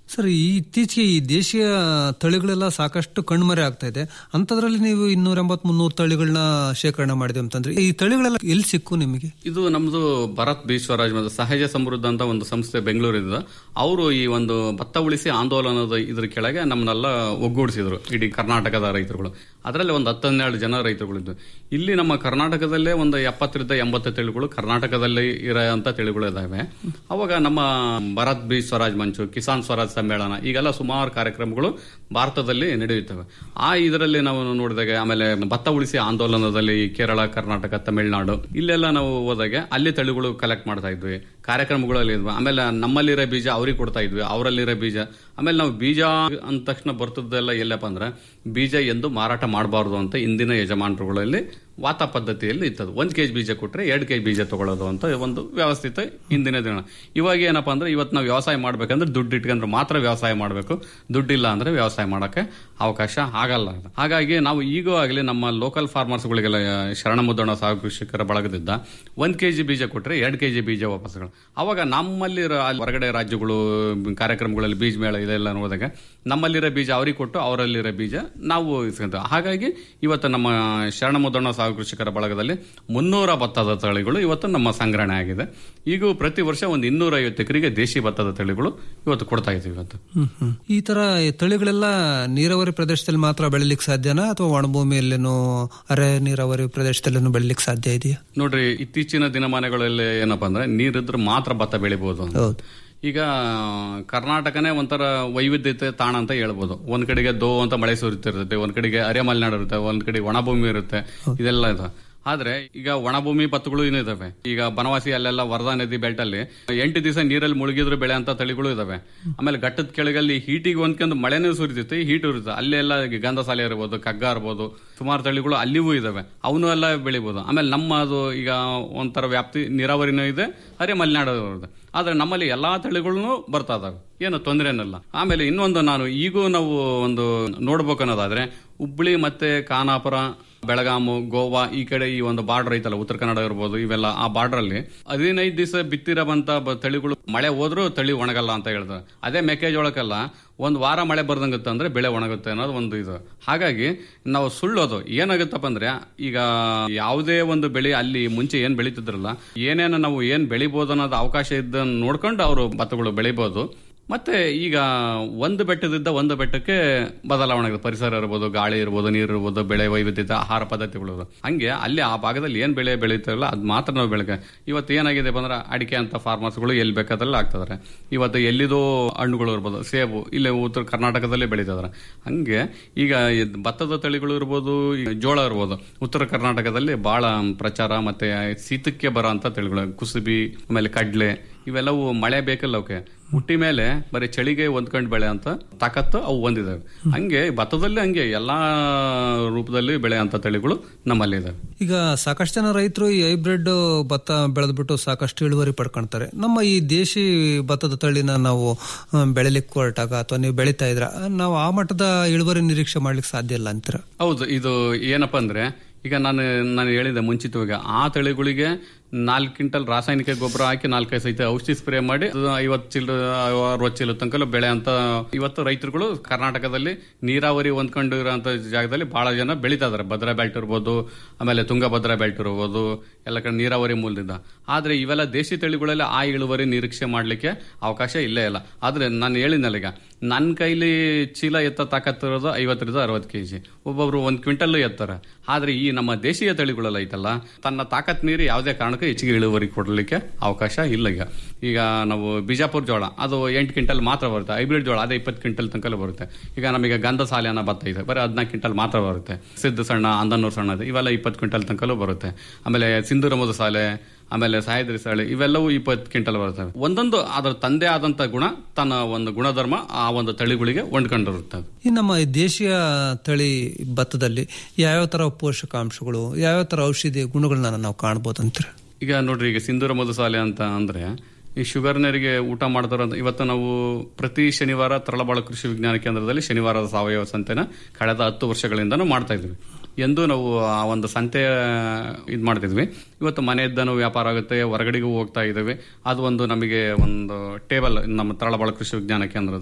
ಸರ್ ಈ ಇತ್ತೀಚೆಗೆ ಈ ದೇಶೀಯ ತಳಿಗಳೆಲ್ಲ ಸಾಕಷ್ಟು ಕಣ್ಮರೆ ಆಗ್ತಾ ಇದೆ ಅಂತದ್ರಲ್ಲಿ ನೀವು ಇನ್ನೂರ ಎಂಬತ್ ಮುನ್ನೂರು ತಳಿಗಳನ್ನ ಶೇಖರಣೆ ಮಾಡಿದೆ ಅಂತಂದ್ರೆ ಈ ತಳಿಗಳೆಲ್ಲ ಎಲ್ಲಿ ಸಿಕ್ಕು ನಿಮಗೆ ಇದು ನಮ್ದು ಭರತ್ ಬೀಶ್ವರಾಜ್ ಮತ್ತು ಸಹಜ ಸಮೃದ್ಧ ಅಂತ ಒಂದು ಸಂಸ್ಥೆ ಬೆಂಗಳೂರಿದ ಅವರು ಈ ಒಂದು ಭತ್ತ ಉಳಿಸಿ ಆಂದೋಲನದ ಇದ್ರ ಕೆಳಗೆ ನಮ್ಮನ್ನೆಲ್ಲ ಒಗ್ಗೂಡಿಸಿದ್ರು ಇಡೀ ಕರ್ನಾಟಕದ ರೈತರುಗಳು ಅದರಲ್ಲಿ ಒಂದು ಹತ್ತನ್ನೆರಡು ಜನ ರೈತರುಗಳಿದ್ದು ಇಲ್ಲಿ ನಮ್ಮ ಕರ್ನಾಟಕದಲ್ಲೇ ಒಂದು ಎಪ್ಪತ್ತರಿಂದ ಎಂಬತ್ತು ತಳಿಗಳು ಕರ್ನಾಟಕದಲ್ಲಿ ಇರೋಂಥ ತಳಿಗಳು ಇದಾವೆ ಅವಾಗ ನಮ್ಮ ಭರತ್ ಬಿ ಸ್ವರಾಜ್ ಮಂಚು ಕಿಸಾನ್ ಸ್ವರಾಜ್ ಸಮ್ಮೇಳನ ಈಗೆಲ್ಲ ಸುಮಾರು ಕಾರ್ಯಕ್ರಮಗಳು ಭಾರತದಲ್ಲಿ ನಡೆಯುತ್ತವೆ ಆ ಇದರಲ್ಲಿ ನಾವು ನೋಡಿದಾಗ ಆಮೇಲೆ ಭತ್ತ ಉಳಿಸಿ ಆಂದೋಲನದಲ್ಲಿ ಕೇರಳ ಕರ್ನಾಟಕ ತಮಿಳುನಾಡು ಇಲ್ಲೆಲ್ಲ ನಾವು ಹೋದಾಗೆ ಅಲ್ಲಿ ತಳಿಗಳು ಕಲೆಕ್ಟ್ ಮಾಡ್ತಾ ಇದ್ವಿ ಕಾರ್ಯಕ್ರಮಗಳಲ್ಲಿ ಇದ್ವಿ ಆಮೇಲೆ ನಮ್ಮಲ್ಲಿರೋ ಬೀಜ ಅವ್ರಿಗೆ ಕೊಡ್ತಾ ಇದ್ವಿ ಅವರಲ್ಲಿರೋ ಬೀಜ ಆಮೇಲೆ ನಾವು ಬೀಜ ಅಂದ ತಕ್ಷಣ ಬರ್ತದೆಲ್ಲ ಎಲ್ಲಪ್ಪ ಅಂದ್ರೆ ಬೀಜ ಎಂದು ಮಾರಾಟ ಮಾಡಬಾರ್ದು ಅಂತ ಇಂದಿನ ಯಜಮಾನರುಗಳಲ್ಲಿ ವಾತ ಪದ್ಧತಿಯಲ್ಲಿ ಇತ್ತದು ಒಂದ್ ಕೆಜಿ ಬೀಜ ಕೊಟ್ರೆ ಎರಡು ಕೆಜಿ ಬೀಜ ತಗೊಳ್ಳೋದು ಅಂತ ಒಂದು ವ್ಯವಸ್ಥಿತ ಇಂದಿನ ದಿನ ಇವಾಗ ಏನಪ್ಪಾ ಅಂದ್ರೆ ಇವತ್ತು ನಾವು ವ್ಯವಸಾಯ ಮಾಡ್ಬೇಕಂದ್ರೆ ದುಡ್ಡು ಇಟ್ಕೊಂಡ್ರೆ ಮಾತ್ರ ವ್ಯವಸಾಯ ಮಾಡಬೇಕು ದುಡ್ಡಿಲ್ಲ ಅಂದ್ರೆ ವ್ಯವಸಾಯ ಮಾಡಕ್ಕೆ ಅವಕಾಶ ಆಗಲ್ಲ ಹಾಗಾಗಿ ನಾವು ಈಗೂ ಆಗಲಿ ನಮ್ಮ ಲೋಕಲ್ ಫಾರ್ಮರ್ಸ್ಗಳಿಗೆಲ್ಲ ಶರಣ ಮುದ್ದಣ ಸಾగు ಕೃಷಿಕರ ಬಳಗದಿದ್ದ ಒಂದ್ ಕೆಜಿ ಬೀಜ ಕೊಟ್ರೆ ಎರಡು ಕೆಜಿ ಬೀಜ ವಾಪಸ್ಗಳು ಅವಾಗ ನಮ್ಮಲ್ಲಿ ಹೊರಗಡೆ ರಾಜ್ಯಗಳು ಕಾರ್ಯಕ್ರಮಗಳಲ್ಲಿ ಬೀಜ ಮೇಳ ಇದೆಲ್ಲ ನೋಡಿದಾಗ ನಮ್ಮಲ್ಲಿರೋ ಬೀಜ ಅವ್ರಿಗೆ ಕೊಟ್ಟು ಅವರಲ್ಲಿರೋ ಬೀಜ ನಾವು ಇಸ್ಕೊಂತೀವಿ ಹಾಗಾಗಿ ಇವತ್ತು ನಮ್ಮ ಶರಣ ಮುದ್ದಣ್ಣ ಸಾగు ಕೃಷಿಕರ ಬಳಗದಲ್ಲಿ ಮುನ್ನೂರ ಭತ್ತದ ತಳಿಗಳು ಇವತ್ತು ನಮ್ಮ ಸಂಗ್ರಹಣೆ ಆಗಿದೆ ಈಗ ಪ್ರತಿ ವರ್ಷ ಒಂದು ಇನ್ನೂರ ಐವತ್ತು ಎಕರೆಗೆ ದೇಶಿ ಭತ್ತದ ತಳಿಗಳು ಇವತ್ತು ಕೊಡ್ತಾ ಇದ್ದೀವಿ ಇವತ್ತು ಹ್ಮ್ ಹ್ಮ್. ಈ ತರ ತಳಿಗಳೆಲ್ಲ ನೀರಾವರಿ ಪ್ರದೇಶದಲ್ಲಿ ಮಾತ್ರ ಬೆಳಿಲಿಕ್ಕೆ ಸಾಧ್ಯನಾ ಅಥವಾ ಒಣಭೂಮಿಯಲ್ಲೇನೋ ಅರೆ ನೀರಾವರಿ ಪ್ರದೇಶದಲ್ಲೇನೋ ಬೆಳಿಲಿಕ್ಕೆ ಸಾಧ್ಯ ಇದೆಯಾ ನೋಡ್ರಿ ಇತ್ತೀಚಿನ ದಿನಮಾನಗಳಲ್ಲಿ ಏನಪ್ಪಾ ಅಂದ್ರೆ ನೀರಿದ್ರೆ ಮಾತ್ರ ಭತ್ತ ಬೆಳಿಬಹುದು ಅಂತ. ಹೌದು ಈಗ ಕರ್ನಾಟಕನೇ ಒಂಥರ ವೈವಿಧ್ಯತೆ ತಾಣ ಅಂತ ಹೇಳ್ಬೋದು ಒಂದ್ ಕಡೆಗೆ ದೋ ಅಂತ ಮಳೆ ಸುರಿತಿರ್ತೈತೆ ಒಂದ್ ಕಡೆಗೆ ಅರೆ ಮಲೆನಾಡು ಇರುತ್ತೆ ಒಂದ್ ಕಡೆಗೆ ಒಣಭೂಮಿ ಇರುತ್ತೆ ಇದೆಲ್ಲ ಇದೆ ಆದ್ರೆ ಈಗ ಒಣಭೂಮಿ ಭತ್ತಗಳು ಇನ್ನೂ ಇದಾವೆ ಈಗ ಬನವಾಸಿ ಅಲ್ಲೆಲ್ಲ ವರದಾ ನದಿ ಬೆಲ್ಟ್ ಅಲ್ಲಿ ಎಂಟು ದಿವಸ ನೀರಲ್ಲಿ ಮುಳುಗಿದ್ರು ಬೆಳೆ ಅಂತ ತಳಿಗಳು ಇದಾವೆ ಆಮೇಲೆ ಘಟ್ಟದ ಕೆಳಗಲ್ಲಿ ಹೀಟಿಗೆ ಹೊಂದ್ಕೊಂಡು ಮಳೆನೂ ಸುರಿತೈತೆ ಹೀಟ್ ಇರುತ್ತೆ ಅಲ್ಲೆಲ್ಲ ಗಂಧಸಾಲೆ ಇರ್ಬೋದು ಕಗ್ಗ ಇರ್ಬೋದು ಸುಮಾರು ತಳಿಗಳು ಅಲ್ಲಿವೂ ಇದಾವೆ ಅವನು ಎಲ್ಲ ಬೆಳಿಬಹುದು ಆಮೇಲೆ ನಮ್ಮ ಅದು ಈಗ ಒಂಥರ ವ್ಯಾಪ್ತಿ ನೀರಾವರಿನೂ ಇದೆ ಅರೆ ಮಲೆನಾಡು ಇದೆ ಆದ್ರೆ ನಮ್ಮಲ್ಲಿ ಎಲ್ಲಾ ತಳಿಗಳನ್ನು ಬರ್ತಾ ಇದಾವೆ ಏನು ತೊಂದರೆ ಏನಿಲ್ಲ ಆಮೇಲೆ ಇನ್ನೊಂದು ನಾನು ಈಗೂ ನಾವು ಒಂದು ನೋಡ್ಬೇಕು ಅನ್ನೋದಾದ್ರೆ ಹುಬ್ಳಿ ಮತ್ತೆ ಖಾನಾಪುರ ಬೆಳಗಾಮು ಗೋವಾ ಈ ಕಡೆ ಈ ಒಂದು ಬಾರ್ಡರ್ ಐತಲ್ಲ ಉತ್ತರ ಕನ್ನಡ ಇರ್ಬೋದು ಇವೆಲ್ಲ ಆ ಬಾರ್ಡರ್ ಅಲ್ಲಿ ಹದಿನೈದು ದಿವಸ ಬಿತ್ತಿರೋಂತ ತಳಿಗಳು ಮಳೆ ಹೋದ್ರೂ ತಳಿ ಒಣಗಲ್ಲ ಅಂತ ಹೇಳ್ತಾರೆ ಅದೇ ಮೆಕ್ಕೆಜೋಳಕ್ಕೆಲ್ಲ ಒಂದು ವಾರ ಮಳೆ ಬರ್ದಂಗುತ್ತೆ ಅಂದ್ರೆ ಬೆಳೆ ಒಣಗುತ್ತೆ ಅನ್ನೋದು ಒಂದು ಇದು ಹಾಗಾಗಿ ನಾವು ಸುಳ್ಳೋದು ಏನಾಗುತ್ತಪ್ಪ ಅಂದ್ರೆ ಈಗ ಯಾವುದೇ ಒಂದು ಬೆಳೆ ಅಲ್ಲಿ ಮುಂಚೆ ಏನ್ ಬೆಳೀತಿದ್ರಲ್ಲ ಏನೇನು ನಾವು ಏನ್ ಬೆಳಿಬೋದು ಅನ್ನೋದು ಅವಕಾಶ ಇದ್ದನ್ನು ನೋಡ್ಕೊಂಡು ಅವರು ಭತ್ತಗಳು ಬೆಳಿಬೋದು ಮತ್ತೆ ಈಗ ಒಂದು ಬೆಟ್ಟದಿಂದ ಒಂದು ಬೆಟ್ಟಕ್ಕೆ ಬದಲಾವಣೆ ಆಗುತ್ತೆ ಪರಿಸರ ಇರ್ಬೋದು ಗಾಳಿ ಇರ್ಬೋದು ನೀರು ಇರ್ಬೋದು ಬೆಳೆ ವೈವಿಧ್ಯತೆ ಆಹಾರ ಪದ್ಧತಿಗಳು ಇರ್ಬೋದು. ಹಂಗೆ ಅಲ್ಲಿ ಆ ಭಾಗದಲ್ಲಿ ಏನ್ ಬೆಳೆ ಬೆಳೀತಾರಲ್ಲ ಅದ್ ಮಾತ್ರ ನಾವು ಬೆಳಗ್ಗೆ ಇವತ್ತು ಏನಾಗಿದೆ ಅಂದ್ರೆ ಅಡಿಕೆ ಅಂತ ಫಾರ್ಮರ್ಸ್ಗಳು ಎಲ್ಲಿ ಬೇಕಾದ್ರಲ್ಲಿ ಆಗ್ತದಾರೆ ಇವತ್ತು ಎಲ್ಲಿದೋ ಹಣ್ಣುಗಳು ಇರ್ಬೋದು ಸೇಬು ಇಲ್ಲಿ ಉತ್ತರ ಕರ್ನಾಟಕದಲ್ಲಿ ಬೆಳೀತಿದಾರೆ ಹಂಗೆ ಈಗ ಇದ್ ಭತ್ತದ ತಳಿಗಳು ಇರ್ಬೋದು ಈ ಜೋಳ ಇರ್ಬೋದು ಉತ್ತರ ಕರ್ನಾಟಕದಲ್ಲಿ ಬಹಳ ಪ್ರಚಾರ ಮತ್ತೆ ಶೀತಕ್ಕೆ ಬರೋ ಅಂತ ತಳಿಗಳು ಕುಸುಬಿ ಆಮೇಲೆ ಕಡ್ಲೆ ಇವೆಲ್ಲವೂ ಮಳೆ ಬೇಕಲ್ಲ ಅವಕ್ಕೆ ಹುಟ್ಟಿ ಮೇಲೆ ಬರೀ ಚಳಿಗೆ ಹೊಂದ್ಕೊಂಡ್ ಬೆಳೆ ಅಂತ ತಾಕತ್ತು ಅವು ಹೊಂದಿದಾವೆ ಹಂಗೆ ಭತ್ತದಲ್ಲಿ ಹಂಗೆ ಎಲ್ಲಾ ರೂಪದಲ್ಲಿ ಬೆಳೆ ಅಂತ ತಳಿಗಳು ನಮ್ಮಲ್ಲಿ ಇದಾವೆ ಈಗ ಸಾಕಷ್ಟು ಜನ ರೈತರು ಈ ಹೈಬ್ರಿಡ್ ಭತ್ತ ಬೆಳೆದ್ಬಿಟ್ಟು ಸಾಕಷ್ಟು ಇಳುವರಿ ಪಡ್ಕೊಳ್ತಾರೆ ನಮ್ಮ ಈ ದೇಶಿ ಭತ್ತದ ತಳಿನ ನಾವು ಆ, ಬೆಳಿಲಿಕ್ಕೆ ಹೊರಟಾಗ ಅಥವಾ ನೀವು ಬೆಳೀತಾ ಇದ್ರ ನಾವು ಆ ಮಟ್ಟದ ಇಳುವರಿ ನಿರೀಕ್ಷೆ ಮಾಡ್ಲಿಕ್ಕೆ ಸಾಧ್ಯ ಇಲ್ಲ ಅಂತೀರ ಹೌದು ಇದು ಏನಪ್ಪಾ ಅಂದ್ರೆ ಈಗ ನಾನು ನಾನು ಹೇಳಿದೆ ಮುಂಚಿತವಾಗಿ ಆ ತಳಿಗಳಿಗೆ ನಾಲ್ಕು ಕ್ವಿಂಟಲ್ ರಾಸಾಯನಿಕ ಗೊಬ್ಬರ ಹಾಕಿ ನಾಲ್ಕೈದು ಸಹಿತ ಔಷಧಿ ಸ್ಪ್ರೇ ಮಾಡಿ ಅದು ಐವತ್ತು ಚೀಲ ಅರವತ್ತು ಚೀಲ ತನಕ ಬೆಳೆ ಅಂತ ಇವತ್ತು ರೈತರುಗಳು ಕರ್ನಾಟಕದಲ್ಲಿ ನೀರಾವರಿ ಹೊಂದ್ಕೊಂಡಿರೋಂಥ ಜಾಗದಲ್ಲಿ ಬಹಳ ಜನ ಬೆಳೀತಾ ಇದಾರೆ ಭದ್ರಾ ಬೆಲ್ಟ್ ಇರ್ಬೋದು ಆಮೇಲೆ ತುಂಗಭದ್ರಾ ಬೆಲ್ಟ್ ಇರ್ಬೋದು ಎಲ್ಲ ಕಡೆ ನೀರಾವರಿ ಮೂಲದಿಂದ ಆದ್ರೆ ಇವೆಲ್ಲ ದೇಶಿ ತಳಿಗಳಲ್ಲಿ ಆ ಇಳುವರಿ ನಿರೀಕ್ಷೆ ಮಾಡ್ಲಿಕ್ಕೆ ಅವಕಾಶ ಇಲ್ಲೇ ಇಲ್ಲ ಆದ್ರೆ ನಾನು ಹೇಳಿದ್ನಲ್ಲ ಈಗ ನನ್ನ ಕೈಲಿ ಚೀಲ ಎತ್ತ ತಾಕತ್ತಿರೋದು ಐವತ್ತರಿಂದ ಅರವತ್ತು ಕೆಜಿ ಒಬ್ಬೊಬ್ರು ಒಂದ್ ಕ್ವಿಂಟಲ್ ಎತ್ತಾರೆ ಆದ್ರೆ ಈ ನಮ್ಮ ದೇಶೀಯ ತಳಿಗಳೆಲ್ಲ ಐತಲ್ಲ ತನ್ನ ತಾಕತ್ ಮೀರಿ ಯಾವುದೇ ಕಾರಣಕ್ಕೂ ಹೆಚ್ಚಿಗೆ ಇಳುವರಿ ಕೊಡಲಿಕ್ಕೆ ಅವಕಾಶ ಇಲ್ಲ ಈಗ ಈಗ ನಾವು ಬಿಜಾಪುರ ಜೋಳ ಅದು ಎಂಟು ಕ್ವಿಂಟಲ್ ಮಾತ್ರ ಬರುತ್ತೆ ಹೈಬ್ರಿಡ್ ಜೋಳ ಅದೇ ಇಪ್ಪತ್ತು ಕ್ವಿಂಟಲ್ ತನಕ ಬರುತ್ತೆ ಈಗ ನಮಗೆ ಗಂಧ ಸಾಲೆ ಅನ್ನೋ ಭತ್ತ ಇದೆ ಬರೀ ಹದಿನಾಲ್ಕು ಕ್ವಿಂಟಲ್ ಮಾತ್ರ ಬರುತ್ತೆ ಸಿದ್ದು ಸಣ್ಣ ಅಂದನೂರು ಸಣ್ಣ ಇದೆ ಇವೆಲ್ಲ ಇಪ್ಪತ್ತು ಕ್ವಿಂಟಲ್ ತನಕಲೂ ಬರುತ್ತೆ ಆಮೇಲೆ ಸಿಂಧೂರಮದ ಸಾಲೆ ಆಮೇಲೆ ಸಹ್ಯಾದ್ರಿ ಸಾಲೆ ಇವೆಲ್ಲವೂ ಇಪ್ಪತ್ತು ಕ್ವಿಂಟಲ್ ಬರ್ತವೆ ಒಂದೊಂದು ಅದರ ತಂದೆ ಆದಂತ ಗುಣ ತನ್ನ ಒಂದು ಗುಣಧರ್ಮ ಆ ಒಂದು ತಳಿಗಳಿಗೆ ಹೊಂದ್ಕೊಂಡಿರುತ್ತೆ ಅದು. ಈ ನಮ್ಮ ಈ ದೇಶೀಯ ತಳಿ ಭತ್ತದಲ್ಲಿ ಯಾವ್ಯಾವ ತರ ಪೋಷಕಾಂಶಗಳು ಯಾವ್ಯಾವ ತರ ಔಷಧಿ ಗುಣಗಳನ್ನ ನಾವು ಕಾಣ್ಬೋದು ಅಂತೀರ ಈಗ ನೋಡ್ರಿ ಈಗ ಸಿಂಧೂರ ಮಧುಸಾಲೆ ಅಂತ ಅಂದ್ರೆ ಈ ಶುಗರ್ನರಿಗೆ ಊಟ ಮಾಡ್ತಾರ ಇವತ್ತು ನಾವು ಪ್ರತಿ ಶನಿವಾರ ತರಳಬಾಳ ಕೃಷಿ ವಿಜ್ಞಾನ ಕೇಂದ್ರದಲ್ಲಿ ಶನಿವಾರದ ಸಾವಯವ ಸಂತೆನ ಕಳೆದ ಹತ್ತು ವರ್ಷಗಳಿಂದನೂ ಮಾಡ್ತಾ ಇದ್ವಿ ಎಂದು ನಾವು ಆ ಒಂದು ಸಂತೆ ಇದು ಮಾಡ್ತಿದ್ವಿ ಇವತ್ತು ಮನೆಯದ್ದನೂ ವ್ಯಾಪಾರ ಆಗುತ್ತೆ ಹೊರಗಡೆಗೂ ಹೋಗ್ತಾ ಇದ್ದೇವೆ ಅದು ಒಂದು ನಮಗೆ ಒಂದು ಟೇಬಲ್ ನಮ್ಮ ತರಳಬಾಳ ಕೃಷಿ ವಿಜ್ಞಾನ ಕೇಂದ್ರದ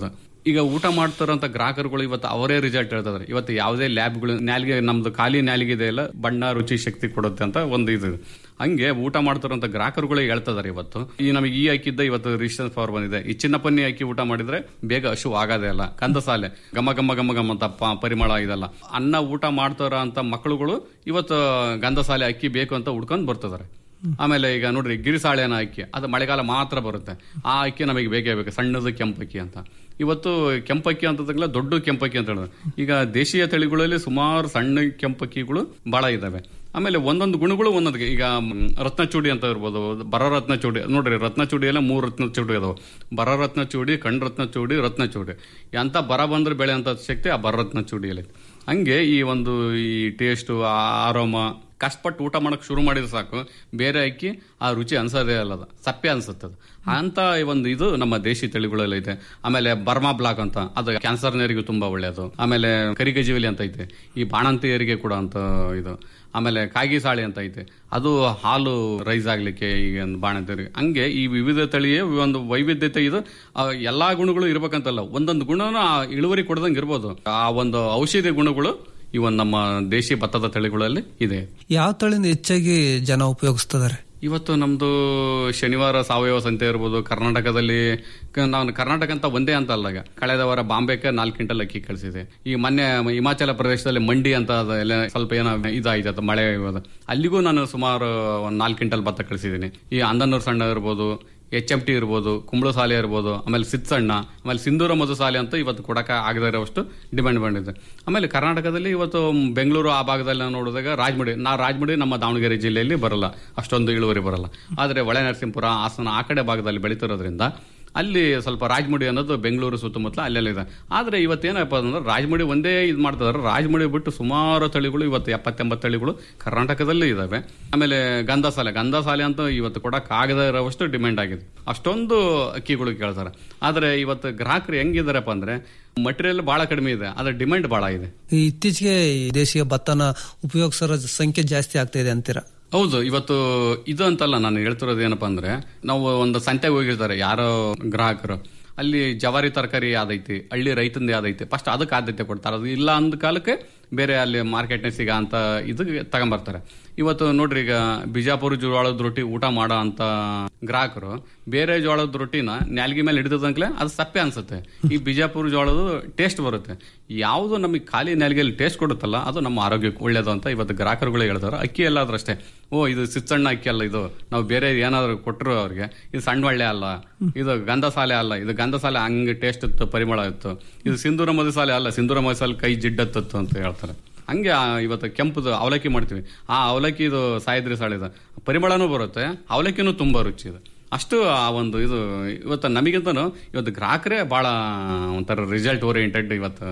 ಈಗ ಊಟ ಮಾಡ್ತಾರಂತ ಗ್ರಾಹಕರುಗಳು ಇವತ್ತು ಅವರೇ ರಿಸಲ್ಟ್ ಹೇಳ್ತಾರೆ ಇವತ್ತು ಯಾವುದೇ ಲ್ಯಾಬ್ಗಳು ನಾಲಿಗೆ ನಮ್ದು ಖಾಲಿ ನಾಲಿಗೆ ಇದೆ ಇಲ್ಲ ಬಣ್ಣ ರುಚಿ ಶಕ್ತಿ ಕೊಡುತ್ತೆ ಅಂತ ಒಂದು ಇದು ಹಂಗೆ ಊಟ ಮಾಡ್ತಾರಂತ ಗ್ರಾಹಕರುಗಳೇ ಹೇಳ್ತಿದಾರೆ ಇವತ್ತು ಈ ನಮಗೆ ಈ ಅಕ್ಕಿದ್ದ ಇವತ್ತು ರಿಜಿಸ್ಟರ್ ಪವರ್ ಬಂದಿದೆ ಈ ಚಿನ್ನಪನ್ನಿ ಅಕ್ಕಿ ಊಟ ಮಾಡಿದ್ರೆ ಬೇಗ ಹಶು ಆಗೋದೇ ಅಲ್ಲ ಕಂದಸಾಲೆ ಗಮ ಗಮ ಗಮ ಗಮ ಅಂತ ಪ- ಪರಿಮಳ ಇದೆಲ್ಲ ಅನ್ನ ಊಟ ಮಾಡ್ತಾರ ಅಂತ ಮಕ್ಕಳುಗಳು ಇವತ್ತು ಗಂಧಸಾಲೆ ಅಕ್ಕಿ ಬೇಕು ಅಂತ ಹುಡ್ಕೊಂಡು ಬರ್ತಿದಾರೆ ಆಮೇಲೆ ಈಗ ನೋಡ್ರಿ ಗಿರಿಸಾಳೆನ ಅಕ್ಕಿ ಅದು ಮಳೆಗಾಲ ಮಾತ್ರ ಬರುತ್ತೆ ಆ ಅಕ್ಕಿ ನಮಗೆ ಬೇಕೇ ಬೇಕು ಸಣ್ಣದು ಕೆಂಪಕ್ಕಿ ಅಂತ ಇವತ್ತು ಕೆಂಪಕ್ಕಿ ಅಂತಂದ್ರೆ ದೊಡ್ಡ ಕೆಂಪಕ್ಕಿ ಅಂತ ಹೇಳಿದ್ರೆ ಈಗ ದೇಶೀಯ ತಳಿಗಳಲ್ಲಿ ಸುಮಾರು ಸಣ್ಣ ಕೆಂಪಕ್ಕಿಗಳು ಬಹಳ ಇದಾವೆ ಆಮೇಲೆ ಒಂದೊಂದು ಗುಣಗಳು ಒಂದೊಂದು ಈಗ ಮ್, ರತ್ನಚೂಡಿ ಅಂತ ಇರ್ಬೋದು ಬರ ರತ್ನಚೂಡಿ ನೋಡ್ರಿ ರತ್ನಚೂಡಿ ಎಲ್ಲ ಮೂರು ರತ್ನಚೂಡಿ ಅದಾವ ಬರ ರತ್ನಚೂಡಿ ಕಣ್ ರತ್ನಚೂಡಿ ರತ್ನಚೂಡಿ ಅಂತ ಬರ ಬಂದ್ರೆ ಬೆಳೆ ಅಂತ ಶಕ್ತಿ ಆ ಬರ ರತ್ನಚೂಡಿಯಲ್ಲಿ ಹಂಗೆ ಈ ಒಂದು ಈ ಟೇಸ್ಟ್ ಆರೋಮ ಕಷ್ಟಪಟ್ಟು ಊಟ ಮಾಡಕ್ ಶುರು ಮಾಡಿದ್ರೆ ಸಾಕು ಬೇರೆ ಅಕ್ಕಿ ಆ ರುಚಿ ಅನ್ಸೋದೇ ಅಲ್ಲದ ಸಪ್ಪೆ ಅನ್ಸುತ್ತದೆ ಅಂತ ಒಂದು ಇದು ನಮ್ಮ ದೇಶಿ ತಳಿಗಳಲ್ಲಿ ಇದೆ ಆಮೇಲೆ ಬರ್ಮಾ ಬ್ಲಾಕ್ ಅಂತ ಅದು ಕ್ಯಾನ್ಸರ್ನವರಿಗೂ ತುಂಬಾ ಒಳ್ಳೆಯದು ಆಮೇಲೆ ಕರಿಗಜಿವಿಲಿ ಅಂತ ಐತೆ ಈ ಬಾಣಂತಿಯರಿಗೆ ಕೂಡ ಅಂತ ಇದು ಆಮೇಲೆ ಕಾಗಿ ಸಾಳಿ ಅಂತ ಐತೆ ಅದು ಹಾಲು ರೈಸ್ ಆಗ್ಲಿಕ್ಕೆ ಈಗ ಒಂದು ಬಾಣಂತಿಯರಿಗೆ ಹಂಗೆ ಈ ವಿವಿಧ ತಳಿಯೇ ಒಂದು ವೈವಿಧ್ಯತೆ ಇದು ಆ ಎಲ್ಲಾ ಗುಣಗಳು ಇರ್ಬೇಕಂತಲ್ಲ ಒಂದೊಂದು ಗುಣನ ಆ ಇಳುವರಿ ಕೊಡದಂಗೆ ಇರ್ಬೋದು ಆ ಒಂದು ಔಷಧಿ ಗುಣಗಳು ಈ ಒಂದು ನಮ್ಮ ದೇಶಿ ಭತ್ತದ ತಳಿಗಳಲ್ಲಿ ಇದೆ ಯಾವ ತಳಿನ ಹೆಚ್ಚಾಗಿ ಜನ ಉಪಯೋಗಿಸ್ತಿದ್ದಾರೆ ಇವತ್ತು ನಮ್ದು ಶನಿವಾರ ಸಾವಯವ ಸಂತೆ ಇರ್ಬೋದು ಕರ್ನಾಟಕದಲ್ಲಿ ಕ- ನಾನು ಕರ್ನಾಟಕ ಅಂತ ಒಂದೇ ಅಂತ ಅಲ್ಲ ಈಗ. ಕಳೆದ ವಾರ ಬಾಂಬೆಗೆ ನಾಲ್ಕು ಕ್ವಿಂಟಲ್ ಅಕ್ಕಿ ಕಳಿಸಿದೆ ಈ ಮೊನ್ನೆ ಹಿಮಾಚಲ ಪ್ರದೇಶದಲ್ಲಿ ಮಂಡಿ ಅಂತ ಅದು ಎಲ್ಲ ಸ್ವಲ್ಪ ಏನೋ ಇದಾಯ್ತು ಅದು ಮಳೆ ಇವಾಗ. ಅಲ್ಲಿಗೂ ನಾನು ಸುಮಾರು ಒಂದು ನಾಲ್ಕು ಕ್ವಿಂಟಲ್ ಭತ್ತ ಕಳಿಸಿದ್ದೀನಿ ಈ ಅಂದನೂರು ಸಣ್ಣ ಇರ್ಬೋದು ಎಚ್ ಎಂ ಟಿ ಇರ್ಬೋದು ಕುಂಬಳ ಸಾಲೆ ಇರ್ಬೋದು ಆಮೇಲೆ ಸಿತ್ಸಣ್ಣ ಆಮೇಲೆ ಸಿಂಧೂರ ಮಧು ಸಾಲೆ ಅಂತ ಇವತ್ತು ಕೊಡಕ ಆಗದೇ ಇರೋಷ್ಟು ಡಿಮ್ಯಾಂಡ್ ಬಂದಿದೆ ಆಮೇಲೆ ಕರ್ನಾಟಕದಲ್ಲಿ ಇವತ್ತು ಬೆಂಗಳೂರು ಆ ಭಾಗದಲ್ಲಿ ನಾವು ನೋಡಿದಾಗ ರಾಜಮುಡಿ ನಾ ರಾಜಮುಡಿ ನಮ್ಮ ದಾವಣಗೆರೆ ಜಿಲ್ಲೆಯಲ್ಲಿ ಬರಲ್ಲ ಅಷ್ಟೊಂದು ಇಳುವರಿ ಬರಲ್ಲ ಆದರೆ ಹೊಳೆ ನರಸೀಪುರ ಹಾಸನ ಆ ಕಡೆ ಭಾಗದಲ್ಲಿ ಬೆಳೀತಿರೋದ್ರಿಂದ ಅಲ್ಲಿ ಸ್ವಲ್ಪ ರಾಜಮುಡಿ ಅನ್ನೋದು ಬೆಂಗಳೂರು ಸುತ್ತಮುತ್ತಲ ಅಲ್ಲೆಲ್ಲ ಇದೆ ಆದ್ರೆ ಇವತ್ತೇನಪ್ಪ ಅಂದ್ರೆ ರಾಜಮುಡಿ ಒಂದೇ ಇದು ಮಾಡ್ತಿದಾರೆ ರಾಜಮುಡಿ ಬಿಟ್ಟು ಸುಮಾರು ತಳಿಗಳು ಇವತ್ತು ಎಪ್ಪತ್ತೆಂಬತ್ತು ತಳಿಗಳು ಕರ್ನಾಟಕದಲ್ಲಿ ಇದಾವೆ ಆಮೇಲೆ ಗಂಧಸಾಲೆ ಗಂಧಸಾಲೆ ಅಂತ ಇವತ್ತು ಕೊಡಕ್ ಆಗದೇ ಇರೋವಷ್ಟು ಡಿಮ್ಯಾಂಡ್ ಆಗಿದೆ ಅಷ್ಟೊಂದು ಅಕ್ಕಿಗಳು ಕೇಳ್ತಾರೆ ಆದ್ರೆ ಇವತ್ತು ಗ್ರಾಹಕರು ಹೆಂಗಿದಾರಪ್ಪ ಅಂದ್ರೆ ಮಟೀರಿಯಲ್ ಬಹಳ ಕಡಿಮೆ ಇದೆ ಆದ್ರೆ ಡಿಮ್ಯಾಂಡ್ ಬಹಳ ಇದೆ ಈ ಇತ್ತೀಚೆಗೆ ಈ ದೇಶೀಯ ಭತ್ತನ ಉಪಯೋಗಿಸೋ ಸಂಖ್ಯೆ ಜಾಸ್ತಿ ಆಗ್ತಾ ಇದೆ ಅಂತೀರಾ ಹೌದು ಇವತ್ತು ಇದು ಅಂತಲ್ಲ ನಾನು ಹೇಳ್ತಿರೋದು ಏನಪ್ಪಾ ಅಂದ್ರೆ ನಾವು ಒಂದು ಸಂತೆಗೆ ಹೋಗಿರ್ತಾರೆ ಯಾರೋ ಗ್ರಾಹಕರು ಅಲ್ಲಿ ಜವಾರಿ ತರಕಾರಿ ಯಾವ್ದೈತಿ ಹಳ್ಳಿ ರೈತಂದು ಯಾವ್ದೈತಿ ಫಸ್ಟ್ ಅದಕ್ಕೆ ಆದ್ಯತೆ ಕೊಡ್ತಾರೆ ಅದು ಇಲ್ಲ ಅಂದ ಕಾಲಕ್ಕೆ ಬೇರೆ ಅಲ್ಲಿ ಮಾರ್ಕೆಟ್ನ ಸಿಗ ಅಂತ ಇದು ತಗೊಂಬರ್ತಾರೆ ಇವತ್ತು ನೋಡ್ರಿ ಈಗ ಬಿಜಾಪುರ ಜೋಳದ ರೊಟ್ಟಿ ಊಟ ಮಾಡೋ ಅಂತ ಗ್ರಾಹಕರು ಬೇರೆ ಜೋಳದ ರೊಟ್ಟಿನ ನ್ಯಾಲ್ಗಿ ಮೇಲೆ ಹಿಡಿದಂಕ್ಲೆ ಅದು ಸಪ್ಪೆ ಅನ್ಸುತ್ತೆ ಈ ಬಿಜಾಪುರ ಜೋಳದ ಟೇಸ್ಟ್ ಬರುತ್ತೆ ಯಾವುದು ನಮಗೆ ಖಾಲಿ ನ್ಯಾಲ್ಗೆಯಲ್ಲಿ ಟೇಸ್ಟ್ ಕೊಡುತ್ತಲ್ಲ ಅದು ನಮ್ಮ ಆರೋಗ್ಯಕ್ಕೆ ಒಳ್ಳೇದು ಅಂತ ಇವತ್ತು ಗ್ರಾಹಕರುಗಳು ಹೇಳ್ತಾರೆ ಅಕ್ಕಿ ಎಲ್ಲಾದ್ರೂ ಅಷ್ಟೇ ಓ ಇದು ಸಿಚ್ಚಣ್ಣ ಅಕ್ಕಿ ಅಲ್ಲ ಇದು ನಾವು ಬೇರೆ ಏನಾದ್ರು ಕೊಟ್ಟರು ಅವ್ರಿಗೆ ಇದು ಸಣ್ಣ ಒಳ್ಳೆ ಅಲ್ಲ ಇದು ಗಂಧಸಾಲೆ ಅಲ್ಲ ಇದು ಗಂಧಸಾಲೆ ಹಂಗೆ ಟೇಸ್ಟ್ ಇತ್ತು ಪರಿಮಳ ಇತ್ತು ಇದು ಸಿಂಧೂರ ಮಧುಸಾಲೆ ಅಲ್ಲ ಸಿಂಧೂರ ಮಧುಸಾಲೆ ಕೈ ಜಿಡ್ಡತ್ತಿತ್ತು ಅಂತ ಹೇಳ್ತಾರೆ ಹಂಗೆ ಆ ಇವತ್ತು ಕೆಂಪುದು ಅವಲಕ್ಕಿ ಮಾಡ್ತೀವಿ ಆ ಅವಲಕ್ಕಿದು ಸಾಯಿದ್ರಿ ಸಾಳಿದ ಪರಿಮಳನೂ ಬರುತ್ತೆ ಅವಲಕ್ಕಿನೂ ತುಂಬಾ ರುಚಿ ಇದೆ ಅಷ್ಟು ಆ ಒಂದು ಇದು ಇವತ್ತು ನಮಗಿಂತನೂ ಇವತ್ತು ಗ್ರಾಹಕರೇ ಬಹಳ ಒಂಥರ ರಿಸಲ್ಟ್ ಓರಿಯೆಂಟೆಡ್ ಇವತ್ತು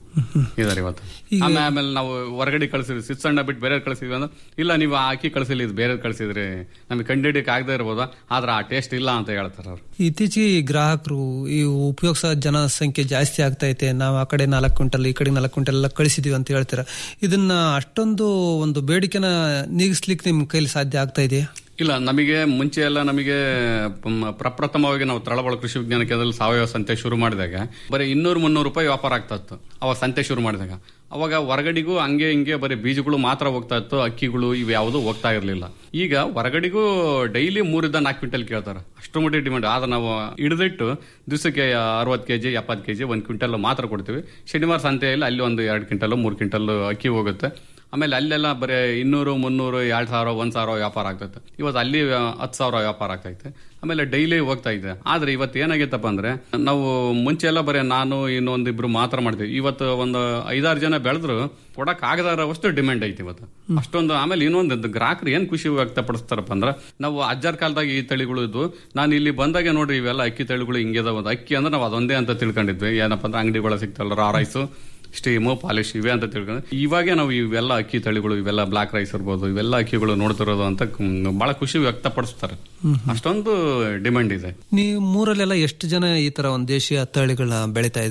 ಇದಾರೆ ಇವತ್ತು ಆಮೇಲೆ ಆಮೇಲೆ ನಾವು ಹೊರಗಡೆ ಕಳಿಸಿದ್ವಿ ಸಿತ್ಸಣ್ಣ ಬಿಟ್ಟು ಬೇರೆ ಕಳಿಸಿದ್ವಿ ಅಂದ್ರೆ ಇಲ್ಲ ನೀವು ಆ ಅಕ್ಕಿ ಕಳಿಸಿಲ್ಲ ಇದು ಬೇರೆ ಕಳಿಸಿದ್ರಿ ನಮಗೆ ಕಂಡಿಡಿಯಕ್ಕೆ ಆಗದೆ ಇರ್ಬೋದು ಆದ್ರೆ ಆ ಟೇಸ್ಟ್ ಇಲ್ಲ ಅಂತ ಹೇಳ್ತಾರೆ ಅವ್ರು ಇತ್ತೀಚೆಗೆ ಈ ಗ್ರಾಹಕರು ಈ ಉಪಯೋಗಿಸೋ ಜನ ಸಂಖ್ಯೆ ಜಾಸ್ತಿ ಆಗ್ತಾ ಐತೆ ನಾವು ಆ ಕಡೆ ನಾಲ್ಕು ಕ್ವಿಂಟಲ್ ಈ ಕಡೆ ನಾಲ್ಕು ಕ್ವಿಂಟಲ್ ಎಲ್ಲ ಕಳಿಸಿದೀವಿ ಅಂತ ಹೇಳ್ತೀರಾ ಇದನ್ನ ಅಷ್ಟೊಂದು ಒಂದು ಬೇಡಿಕೆನ ನೀಗಿಸ್ಲಿಕ್ಕೆ ನಿಮ್ ಕೈಲಿ ಸಾಧ್ಯ ಆಗ್ತಾ ಇದೆಯಾ ಇಲ್ಲ ನಮಗೆ ಮುಂಚೆ ಎಲ್ಲ ನಮಗೆ ಮ್, ಪ್ರಪ್ರಥಮವಾಗಿ ನಾವು ತಳಬಳ ಕೃಷಿ ವಿಜ್ಞಾನ ಕೇಂದ್ರದಲ್ಲಿ ಸಾವಯವ ಸಂತೆ ಶುರು ಮಾಡಿದಾಗ ಬರೀ ಇನ್ನೂರು ಮುನ್ನೂರು ರೂಪಾಯಿ ವ್ಯಾಪಾರ ಆಗ್ತಾ ಇತ್ತು ಅವಾಗ ಸಂತೆ ಶುರು ಮಾಡಿದಾಗ ಅವಾಗ ಹೊರಗಡೆಗೂ ಹಂಗೆ ಹಿಂಗೆ ಬರೀ ಬೀಜಗಳು ಮಾತ್ರ ಹೋಗ್ತಾ ಇತ್ತು ಅಕ್ಕಿಗಳು ಇವು ಯಾವುದು ಹೋಗ್ತಾ ಇರಲಿಲ್ಲ ಈಗ ಹೊರಗಡೆಗೂ ಡೈಲಿ ಮೂರಿಂದ ನಾಲ್ಕು ಕ್ವಿಂಟಲ್ ಕೇಳ್ತಾರೆ ಅಷ್ಟು ಮಟ್ಟಿಗೆ ಡಿಮಾಂಡ್ ಆದ್ರೆ ನಾವು ಹಿಡಿದಿಟ್ಟು ದಿವಸಕ್ಕೆ ಅರವತ್ತು ಕೆಜಿ ಎಪ್ಪತ್ತು ಕೆಜಿ ಒಂದು ಕ್ವಿಂಟಲ್ ಮಾತ್ರ ಕೊಡ್ತೀವಿ ಶನಿವಾರ ಸಂತೆಯಲ್ಲಿ ಅಲ್ಲಿ ಒಂದು ಎರಡು ಕ್ವಿಂಟಲ್ ಮೂರು ಕ್ವಿಂಟಲ್ ಅಕ್ಕಿ ಹೋಗುತ್ತೆ ಆಮೇಲೆ ಅಲ್ಲೆಲ್ಲ ಬರೀ ಇನ್ನೂರು ಮುನ್ನೂರು ಎರಡು ಸಾವಿರ ಒಂದ್ ಸಾವಿರ ವ್ಯಾಪಾರ ಆಗ್ತೈತೆ ಇವತ್ತು ಅಲ್ಲಿ ಹತ್ತು ಸಾವಿರ ವ್ಯಾಪಾರ ಆಗ್ತೈತೆ ಆಮೇಲೆ ಡೈಲಿ ಹೋಗ್ತಾ ಇದೆ ಆದ್ರೆ ಇವತ್ತು ಏನಾಗೈತಪ್ಪ ಅಂದ್ರೆ ನಾವು ಮುಂಚೆ ಎಲ್ಲ ಬರೀ ನಾನು ಇನ್ನೊಂದಿಬ್ರು ಮಾತ್ರ ಮಾಡ್ತೀವಿ ಇವತ್ತು ಒಂದು ಐದಾರು ಜನ ಬೆಳೆದ್ರು ಕೊಡಕ್ ಆಗದಾರವಷ್ಟು ಡಿಮ್ಯಾಂಡ್ ಐತಿ ಇವತ್ತು ಅಷ್ಟೊಂದು ಆಮೇಲೆ ಇನ್ನೊಂದು ಗ್ರಾಹಕರು ಏನ್ ಖುಷಿ ವ್ಯಕ್ತಪಡಿಸ್ತಾರಪ್ಪ ಅಂದ್ರೆ ನಾವು ಅಜ್ಜಾರ್ ಕಾಲದಾಗ ಈ ತಳಿಗಳು ಇದ್ವು ನಾನು ಇಲ್ಲಿ ಬಂದಾಗ ನೋಡ್ರಿ ಇವೆಲ್ಲ ಅಕ್ಕಿ ತಳಿಗಳು ಹಿಂಗೆ ಇದಾವ ಅಕ್ಕಿ ಅಂದ್ರೆ ನಾವು ಅದೊಂದೇ ಅಂತ ತಿಳ್ಕೊಂಡಿದ್ವಿ ಏನಪ್ಪ ಅಂದ್ರೆ ಅಂಗಡಿಗಳ ಸಿಗ್ತಲ್ಲ ರಾ ರೈಸು ಸ್ಟೀಮು ಪಾಲಿಶ್ ಇವೆ ಅಂತ ತಿಳ್ಕೊಂಡು ಇವಾಗೆ ನಾವು ಇವೆಲ್ಲ ಅಕ್ಕಿ ತಳಿಗಳು ಇವೆಲ್ಲ ಬ್ಲಾಕ್ ರೈಸ್ ಇರ್ಬೋದು ಇವೆಲ್ಲ ಅಕ್ಕಿಗಳು ನೋಡ್ತಿರೋದು ಅಂತ ಮ್, ಬಹಳ ಖುಷಿ ವ್ಯಕ್ತಪಡಿಸ್ತಾರೆ ಅಷ್ಟೊಂದು ಡಿಮ್ಯಾಂಡ್ ಇದೆ ನೀವು ಮೂರಲ್ಲೆಲ್ಲ ಎಷ್ಟು ಜನ ಈ ತರ ಒಂದು ದೇಶೀಯ ತಳಿಗಳನ್ನ ಬೆಳಿತಾ ಇದ್ರೆ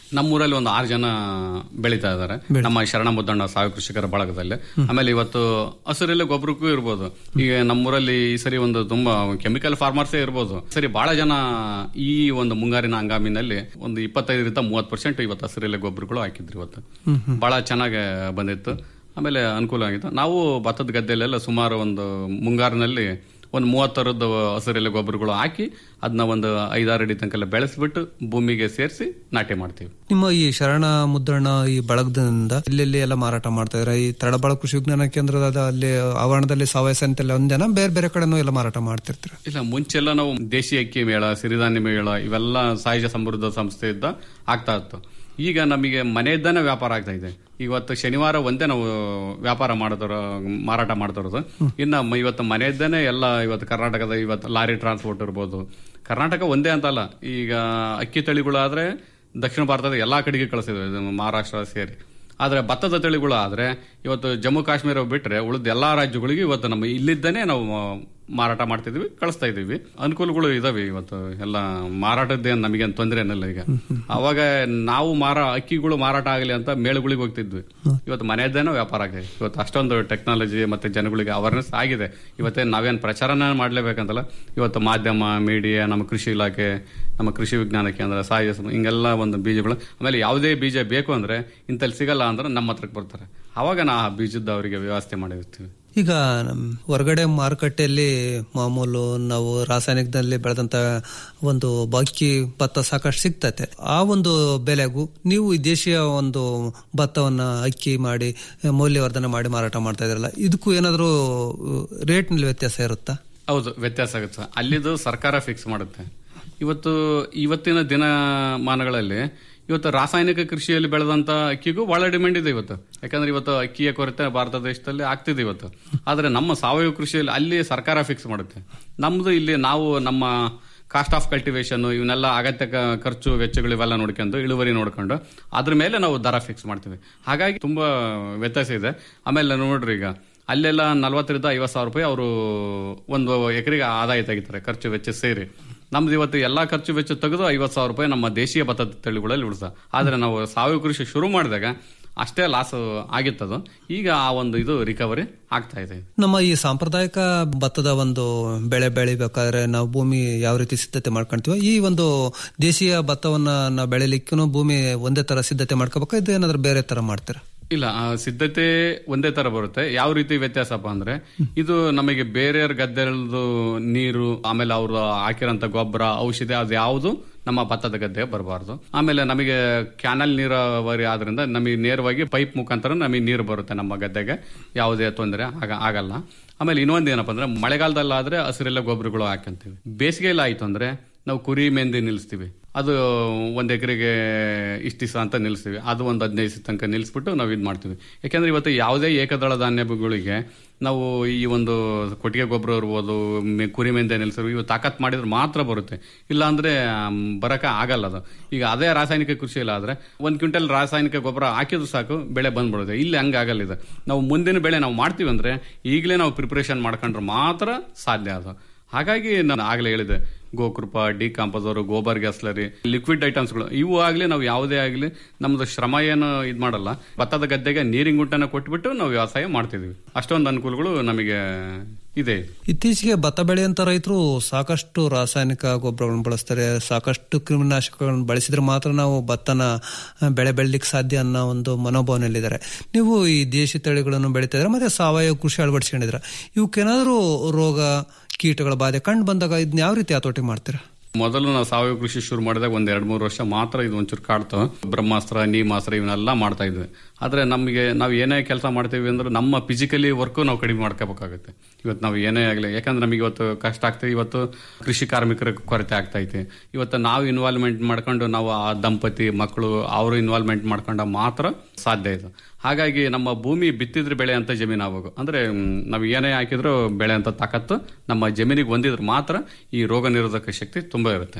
ನಮ್ಮೂರಲ್ಲಿ ಒಂದು ಆರು ಜನ ಬೆಳೀತಾ ಇದ್ದಾರೆ ನಮ್ಮ ಶರಣ ಮುದ್ದಣ್ಣ ಸಾವಯವ ಕೃಷಿಕರ ಬಳಗದಲ್ಲಿ ಆಮೇಲೆ ಇವತ್ತು ಹಸಿರೆಲೆ ಗೊಬ್ಬರಕ್ಕೂ ಇರ್ಬೋದು ಈಗ ನಮ್ಮೂರಲ್ಲಿ ಈ ಸರಿ ಒಂದು ತುಂಬಾ ಕೆಮಿಕಲ್ ಫಾರ್ಮರ್ಸೇ ಇರ್ಬೋದು ಸರಿ ಬಹಳ ಜನ ಈ ಒಂದು ಮುಂಗಾರಿನ ಹಂಗಾಮಿನಲ್ಲಿ ಒಂದು ಇಪ್ಪತ್ತೈದರಿಂದ ಮೂವತ್ತು ಪರ್ಸೆಂಟ್ ಇವತ್ತು ಹಸಿರೆಲೆ ಗೊಬ್ಬರಗಳು ಹಾಕಿದ್ರು ಇವತ್ತು ಬಹಳ ಚೆನ್ನಾಗಿ ಬಂದಿತ್ತು ಆಮೇಲೆ ಅನುಕೂಲ ಆಗಿತ್ತು ನಾವು ಭತ್ತದ ಗದ್ದೆಲೆಲ್ಲ ಸುಮಾರು ಒಂದು ಮುಂಗಾರಿನಲ್ಲಿ ಒಂದು ಮೂವತ್ತರದ್ದು ಹಸಿರೆಲೆ ಗೊಬ್ಬರಗಳು ಹಾಕಿ ಅದನ್ನ ಒಂದು ಐದಾರು ಅಡಿ ತನಕ ಬೆಳೆಸ್ಬಿಟ್ಟು ಭೂಮಿಗೆ ಸೇರಿಸಿ ನಾಟಿ ಮಾಡ್ತೀವಿ ನಿಮ್ಮ ಈ ಶರಣ ಮುದ್ರಣ ಈ ಬಳಗದಿಂದ ಇಲ್ಲೆಲ್ಲಿ ಎಲ್ಲ ಮಾರಾಟ ಮಾಡ್ತಾ ಇದ್ರ ಈ ತಡಬಾಳ ಕೃಷಿ ವಿಜ್ಞಾನ ಕೇಂದ್ರದ ಅಲ್ಲಿ ಆವರಣದಲ್ಲಿ ಸಾವಯವ ಸಂತೆಲ್ಲ ಒಂದೇನ ಬೇರೆ ಬೇರೆ ಕಡೆನೂ ಎಲ್ಲ ಮಾರಾಟ ಮಾಡ್ತಿರ್ತೀರ ಇಲ್ಲ ಮುಂಚೆಲ್ಲ ನಾವು ದೇಶಿ ಅಕ್ಕಿ ಮೇಳ ಸಿರಿಧಾನ್ಯ ಮೇಳ ಇವೆಲ್ಲ ಸಹಜ ಸಮೃದ್ಧ ಸಂಸ್ಥೆಯಿಂದ ಆಗ್ತಾ ಇತ್ತು ಈಗ ನಮಗೆ ಮನೆಯಿಂದಾನೆ ವ್ಯಾಪಾರ ಆಗ್ತಾ ಇದೆ ಇವತ್ತು ಶನಿವಾರ ಒಂದೇ ನಾವು ವ್ಯಾಪಾರ ಮಾಡಿದವರು ಮಾರಾಟ ಮಾಡ್ತಿರೋದು ಇನ್ನ ಮ- ಇವತ್ತು ಮನೆಯಿಂದಾನೆ ಎಲ್ಲ ಇವತ್ತು ಕರ್ನಾಟಕದ ಇವತ್ತು ಲಾರಿ ಟ್ರಾನ್ಸ್ಪೋರ್ಟ್ ಇರ್ಬೋದು ಕರ್ನಾಟಕ ಒಂದೇ ಅಂತಲ್ಲ ಈಗ ಅಕ್ಕಿ ತಳಿಗಳಾದ್ರೆ ದಕ್ಷಿಣ ಭಾರತದ ಎಲ್ಲಾ ಕಡೆಗೆ ಕಳಿಸಿದ್ವಿ ಇದು ಮಹಾರಾಷ್ಟ್ರ ಸೇರಿ ಆದ್ರೆ ಭತ್ತದ ತಳಿಗಳು ಆದ್ರೆ ಇವತ್ತು ಜಮ್ಮು ಕಾಶ್ಮೀರ ಬಿಟ್ರೆ ಉಳಿದ ಎಲ್ಲಾ ರಾಜ್ಯಗಳಿಗೆ ಇವತ್ತು ನಮ್ಮ ಇಲ್ಲಿದ್ದಾನೆ ನಾವು ಮಾರಾಟ ಮಾಡ್ತಿದ್ವಿ ಕಳಿಸ್ತಾ ಇದೀವಿ ಅನುಕೂಲಗಳು ಇದಾವೆ ಇವತ್ತು ಎಲ್ಲ ಮಾರಾಟದ್ದೇನು ನಮಗೇನು ತೊಂದರೆ ಏನಿಲ್ಲ ಈಗ ಅವಾಗ ನಾವು ಮಾರ ಅಕ್ಕಿಗಳು ಮಾರಾಟ ಆಗಲಿ ಅಂತ ಮೇಳಗಳಿಗೆ ಹೋಗ್ತಿದ್ವಿ ಇವತ್ತು ಮನೆಯದ್ದೇನೋ ವ್ಯಾಪಾರ ಆಗಿದೆ ಇವತ್ತು ಅಷ್ಟೊಂದು ಟೆಕ್ನಾಲಜಿ ಮತ್ತೆ ಜನಗಳಿಗೆ ಅವೇರ್ನೆಸ್ ಆಗಿದೆ ಇವತ್ತೇ ನಾವೇನು ಪ್ರಚಾರನ ಮಾಡ್ಲೇಬೇಕಂತಲ್ಲ ಇವತ್ತು ಮಾಧ್ಯಮ ಮೀಡಿಯಾ ನಮ್ಮ ಕೃಷಿ ಇಲಾಖೆ ನಮ್ಮ ಕೃಷಿ ವಿಜ್ಞಾನ ಕೇಂದ್ರ ಸಾಯ ಹಿಂಗೆಲ್ಲ ಒಂದು ಬೀಜಗಳು ಆಮೇಲೆ ಯಾವುದೇ ಬೀಜ ಬೇಕು ಅಂದ್ರೆ ಇಂತಲ್ಲಿ ಸಿಗಲ್ಲ ಅಂದ್ರೆ ನಮ್ಮ ಹತ್ರಕ್ಕೆ ಬರ್ತಾರೆ ಅವಾಗ ನಾ ಆ ಬೀಜದ ಅವರಿಗೆ ವ್ಯವಸ್ಥೆ ಮಾಡಿರ್ತೀವಿ ಈಗ ನಮ್ ಹೊರಗಡೆ ಮಾರುಕಟ್ಟೆಯಲ್ಲಿ ಮಾಮೂಲು ನಾವು ರಾಸಾಯನಿಕದಲ್ಲಿ ಬೆಳೆದಂತ ಒಂದು ಬಾಕಿ ಭತ್ತ ಸಾಕಷ್ಟು ಸಿಗ್ತತೆ ಆ ಒಂದು ಬೆಲೆಗೂ ನೀವು ಈ ದೇಶೀಯ ಒಂದು ಭತ್ತವನ್ನ ಅಕ್ಕಿ ಮಾಡಿ ಮೌಲ್ಯವರ್ಧನೆ ಮಾಡಿ ಮಾರಾಟ ಮಾಡ್ತಾ ಇದ್ರಲ್ಲ ಇದಕ್ಕೂ ಏನಾದರೂ ರೇಟ್ನಲ್ಲಿ ವ್ಯತ್ಯಾಸ ಇರುತ್ತಾ ಹೌದು ವ್ಯತ್ಯಾಸ ಆಗುತ್ತೆ ಅಲ್ಲಿದು ಸರ್ಕಾರ ಫಿಕ್ಸ್ ಮಾಡುತ್ತೆ ಇವತ್ತು ಇವತ್ತಿನ ದಿನಮಾನಗಳಲ್ಲಿ ಇವತ್ತು ರಾಸಾಯನಿಕ ಕೃಷಿಯಲ್ಲಿ ಬೆಳೆದಂತ ಅಕ್ಕಿಗೂ ಬಹಳ ಡಿಮ್ಯಾಂಡ್ ಇದೆ ಇವತ್ತು ಯಾಕಂದ್ರೆ ಇವತ್ತು ಅಕ್ಕಿಯ ಕೊರತೆ ಭಾರತ ದೇಶದಲ್ಲಿ ಆಗ್ತಿದೆ ಇವತ್ತು ಆದ್ರೆ ನಮ್ಮ ಸಾವಯವ ಕೃಷಿಯಲ್ಲಿ ಅಲ್ಲಿ ಸರ್ಕಾರ ಫಿಕ್ಸ್ ಮಾಡುತ್ತೆ ನಮ್ದು ಇಲ್ಲಿ ನಾವು ನಮ್ಮ ಕಾಸ್ಟ್ ಆಫ್ ಕಲ್ಟಿವೇಶನ್ ಇವನ್ನೆಲ್ಲ ಅಗತ್ಯ ಕ- ಖರ್ಚು ವೆಚ್ಚಗಳು ಇವೆಲ್ಲ ನೋಡ್ಕೊಂಡು ಇಳುವರಿ ನೋಡ್ಕೊಂಡು ಅದ್ರ ಮೇಲೆ ನಾವು ದರ ಫಿಕ್ಸ್ ಮಾಡ್ತೀವಿ ಹಾಗಾಗಿ ತುಂಬಾ ವ್ಯತ್ಯಾಸ ಇದೆ ಆಮೇಲೆ ನೋಡ್ರಿ ಈಗ ಅಲ್ಲೆಲ್ಲ ನಲ್ವತ್ತರಿಂದ ಐವತ್ತು ಸಾವಿರ ರೂಪಾಯಿ ಅವರು ಒಂದು ಎಕರೆಗೆ ಆದಾಯ ತೆಗಿತಾರೆ ಖರ್ಚು ವೆಚ್ಚ ಸೇರಿ ನಮ್ದು ಇವತ್ತು ಎಲ್ಲಾ ಖರ್ಚು ವೆಚ್ಚ ತೆಗೆದು ಐವತ್ತು ಸಾವಿರ ರೂಪಾಯಿ ನಮ್ಮ ದೇಶೀಯ ಭತ್ತದ ತಳಿಗಳಲ್ಲಿ ಉಳಿಸ ಆದ್ರೆ ನಾವು ಸಾವಯವ ಕೃಷಿ ಶುರು ಮಾಡಿದಾಗ ಅಷ್ಟೇ ಲಾಸ್ ಆಗಿತ್ತದು ಈಗ ಆ ಒಂದು ಇದು ರಿಕವರಿ ಆಗ್ತಾ ಇದೆ ನಮ್ಮ ಈ ಸಾಂಪ್ರದಾಯಿಕ ಭತ್ತದ ಒಂದು ಬೆಳೆ ಬೆಳಿಬೇಕಾದ್ರೆ ನಾವು ಭೂಮಿ ಯಾವ ರೀತಿ ಸಿದ್ಧತೆ ಮಾಡ್ಕೊಂತೀವೋ ಈ ಒಂದು ದೇಶೀಯ ಭತ್ತವನ್ನ ನಾವು ಬೆಳಿಲಿಕ್ಕೂ ಭೂಮಿ ಒಂದೇ ತರ ಸಿದ್ಧತೆ ಮಾಡ್ಕೋಬೇಕಾ ಇದು ಏನಾದ್ರೂ ಬೇರೆ ತರ ಮಾಡ್ತೀರಾ ಇಲ್ಲ ಆ ಸಿದ್ಧತೆ ಒಂದೇ ತರ ಬರುತ್ತೆ ಯಾವ ರೀತಿ ವ್ಯತ್ಯಾಸಪ್ಪ ಅಂದ್ರೆ ಇದು ನಮಗೆ ಬೇರೆಯವ್ರ ಗದ್ದೆದು ನೀರು ಆಮೇಲೆ ಅವರು ಹಾಕಿರೋಂಥ ಗೊಬ್ಬರ ಔಷಧಿ ಅದು ಯಾವುದು ನಮ್ಮ ಭತ್ತದ ಗದ್ದೆ ಬರಬಾರ್ದು ಆಮೇಲೆ ನಮಗೆ ಕ್ಯಾನಲ್ ನೀರಾವರಿ ಆದ್ರಿಂದ ನಮಗೆ ನೇರವಾಗಿ ಪೈಪ್ ಮುಖಾಂತರ ನಮಗೆ ನೀರು ಬರುತ್ತೆ ನಮ್ಮ ಗದ್ದೆಗೆ ಯಾವುದೇ ತೊಂದರೆ ಆಗ ಆಗಲ್ಲ ಆಮೇಲೆ ಇನ್ನೊಂದು ಏನಪ್ಪ ಅಂದ್ರೆ ಮಳೆಗಾಲದಲ್ಲಾದ್ರೆ ಹಸಿರೆಲ್ಲ ಗೊಬ್ಬರಗಳು ಹಾಕಂತೀವಿ ಬೇಸಿಗೆಯಲ್ಲಿ ಆಯ್ತು ಅಂದ್ರೆ ನಾವು ಕುರಿ ಮೆಂದಿ ನಿಲ್ಲಿಸ್ತೀವಿ ಅದು ಒಂದ್ ಎಕರೆಗೆ ಇಷ್ಟ ದಿವಸ ಅಂತ ನಿಲ್ಲಿಸ್ತೀವಿ ಅದು ಒಂದು ಹದಿನೈದು ದಿವಸ ತನಕ ನಿಲ್ಲಿಸ್ಬಿಟ್ಟು ನಾವು ಇದು ಮಾಡ್ತೀವಿ ಯಾಕಂದ್ರೆ ಇವತ್ತು ಯಾವುದೇ ಏಕದಳ ಧಾನ್ಯಗಳಿಗೆ ನಾವು ಈ ಒಂದು ಕೊಟ್ಟಿಗೆ ಗೊಬ್ಬರ ಇರ್ಬೋದು ಮೆ- ಕುರಿ ಮೆಂದೆ ನಿಲ್ಲಿಸ್ತೀವಿ ಇವು ತಾಕತ್ ಮಾಡಿದ್ರೆ ಮಾತ್ರ ಬರುತ್ತೆ ಇಲ್ಲ ಅಂದ್ರೆ ಆಮ್, ಬರಕ ಆಗಲ್ಲ ಅದು ಈಗ ಅದೇ ರಾಸಾಯನಿಕ ಕೃಷಿಯಲ್ಲಿ ಆದ್ರೆ ಒಂದ್ ಕ್ವಿಂಟಲ್ ರಾಸಾಯನಿಕ ಗೊಬ್ಬರ ಹಾಕಿದ್ರು ಸಾಕು ಬೆಳೆ ಬಂದ್ಬಿಡುತ್ತೆ ಇಲ್ಲಿ ಹಂಗಾಗಲ್ಲ ಇದು ನಾವು ಮುಂದಿನ ಬೆಳೆ ನಾವು ಮಾಡ್ತೀವಿ ಅಂದ್ರೆ ಈಗಲೇ ನಾವು ಪ್ರಿಪರೇಷನ್ ಮಾಡ್ಕೊಂಡ್ರೆ ಮಾತ್ರ ಸಾಧ್ಯ ಅದು ಹಾಗಾಗಿ ನಾನು ಆಗ್ಲೇ ಹೇಳಿದೆ ಗೋಕೃಪ ಡಿ ಕಾಂಪೋಸರ್ ಗೋಬರ್ ಗ್ಯಾಸ್ಲರಿ ಲಿಕ್ವಿಡ್ ಐಟಮ್ಸ್ಗಳು ಇವು ಆಗ್ಲಿ ನಾವು ಯಾವುದೇ ಆಗಲಿ ನಮ್ದು ಶ್ರಮ ಏನು ಇದು ಮಾಡಲ್ಲ ಭತ್ತದ ಗದ್ದೆಗೆ ನೀರಿನ ಗುಂಟನ ಕೊಟ್ಬಿಟ್ಟು ನಾವು ವ್ಯವಸಾಯ ಮಾಡ್ತಿದ್ವಿ ಅಷ್ಟೊಂದು ಅನುಕೂಲಗಳು ನಮಗೆ ಇದೆ ಇತ್ತೀಚೆಗೆ ಭತ್ತ ಬೆಳೆಯಂತ ರೈತರು ಸಾಕಷ್ಟು ರಾಸಾಯನಿಕ ಗೊಬ್ಬರಗಳನ್ನು ಬಳಸ್ತಾರೆ ಸಾಕಷ್ಟು ಕ್ರಿಮಿನಾಶಕಗಳನ್ನು ಬಳಸಿದ್ರೆ ಮಾತ್ರ ನಾವು ಭತ್ತನ ಆ, ಬೆಳೆ ಬೆಳಿಲಿಕ್ಕೆ ಸಾಧ್ಯ ಅನ್ನೋ ಒಂದು ಮನೋಭಾವನೆಯಲ್ಲಿದ್ದಾರೆ ನೀವು ಈ ದೇಶಿ ತಳಿಗಳನ್ನು ಬೆಳೀತಾ ಇದ್ರೆ ಮತ್ತೆ ಸಾವಯವ ಕೃಷಿ ಅಳವಡಿಸ್ಕೊಂಡಿದ್ರ ಇವಕ್ಕೇನಾದ್ರೂ ರೋಗ ಕೀಟಗಳ ಬಾಧೆ ಕಂಡು ಬಂದಾಗ ಇದನ್ನ ಯಾವ ರೀತಿ ಹತೋಟಿ ಮಾಡ್ತೀರಾ ಮೊದಲು ನಾವು ಸಾವಯವ ಕೃಷಿ ಶುರು ಮಾಡಿದಾಗ ಒಂದ್ ಎರಡ್ ಮೂರು ವರ್ಷ ಮಾತ್ರ ಇದು ಒಂಚೂರು ಕಾಡ್ತು ಬ್ರಹ್ಮಾಸ್ತ್ರ ನೀಮಾಸ್ತ್ರ ಇವನ್ನೆಲ್ಲ ಮಾಡ್ತಾ ಇದ್ವಿ ಆದ್ರೆ ನಮಗೆ ನಾವು ಏನೇ ಕೆಲಸ ಮಾಡ್ತೀವಿ ಅಂದ್ರೆ ನಮ್ಮ ಫಿಸಿಕಲಿ ವರ್ಕು ನಾವು ಕಡಿಮೆ ಮಾಡ್ಕೋಬೇಕಾಗುತ್ತೆ ಇವತ್ತು ನಾವು ಏನೇ ಆಗಲಿ ಯಾಕಂದ್ರೆ ನಮಗೆ ಇವತ್ತು ಕಷ್ಟ ಆಗ್ತದೆ ಇವತ್ತು ಕೃಷಿ ಕಾರ್ಮಿಕರ ಕೊರತೆ ಆಗ್ತಾ ಐತೆ ಇವತ್ತು ನಾವು ಇನ್ವಾಲ್ವ್ಮೆಂಟ್ ಮಾಡ್ಕೊಂಡು ನಾವು ಆ ದಂಪತಿ ಮಕ್ಕಳು ಅವರು ಇನ್ವಾಲ್ವ್ಮೆಂಟ್ ಮಾಡ್ಕೊಂಡ ಮಾತ್ರ ಸಾಧ್ಯ ಇದು ಹಾಗಾಗಿ ನಮ್ಮ ಭೂಮಿ ಬಿತ್ತಿದ್ರೆ ಬೆಳೆ ಅಂತ ಜಮೀನು ಆಗ್ಬೇಕು ಅಂದ್ರೆ ಮ್, ನಾವು ಏನೇ ಹಾಕಿದ್ರು ಬೆಳೆ ಅಂತ ತಾಕತ್ತು ನಮ್ಮ ಜಮೀನಿಗೆ ಹೊಂದಿದ್ರೆ ಮಾತ್ರ ಈ ರೋಗ ನಿರೋಧಕ ಶಕ್ತಿ ತುಂಬಾ ಇರುತ್ತೆ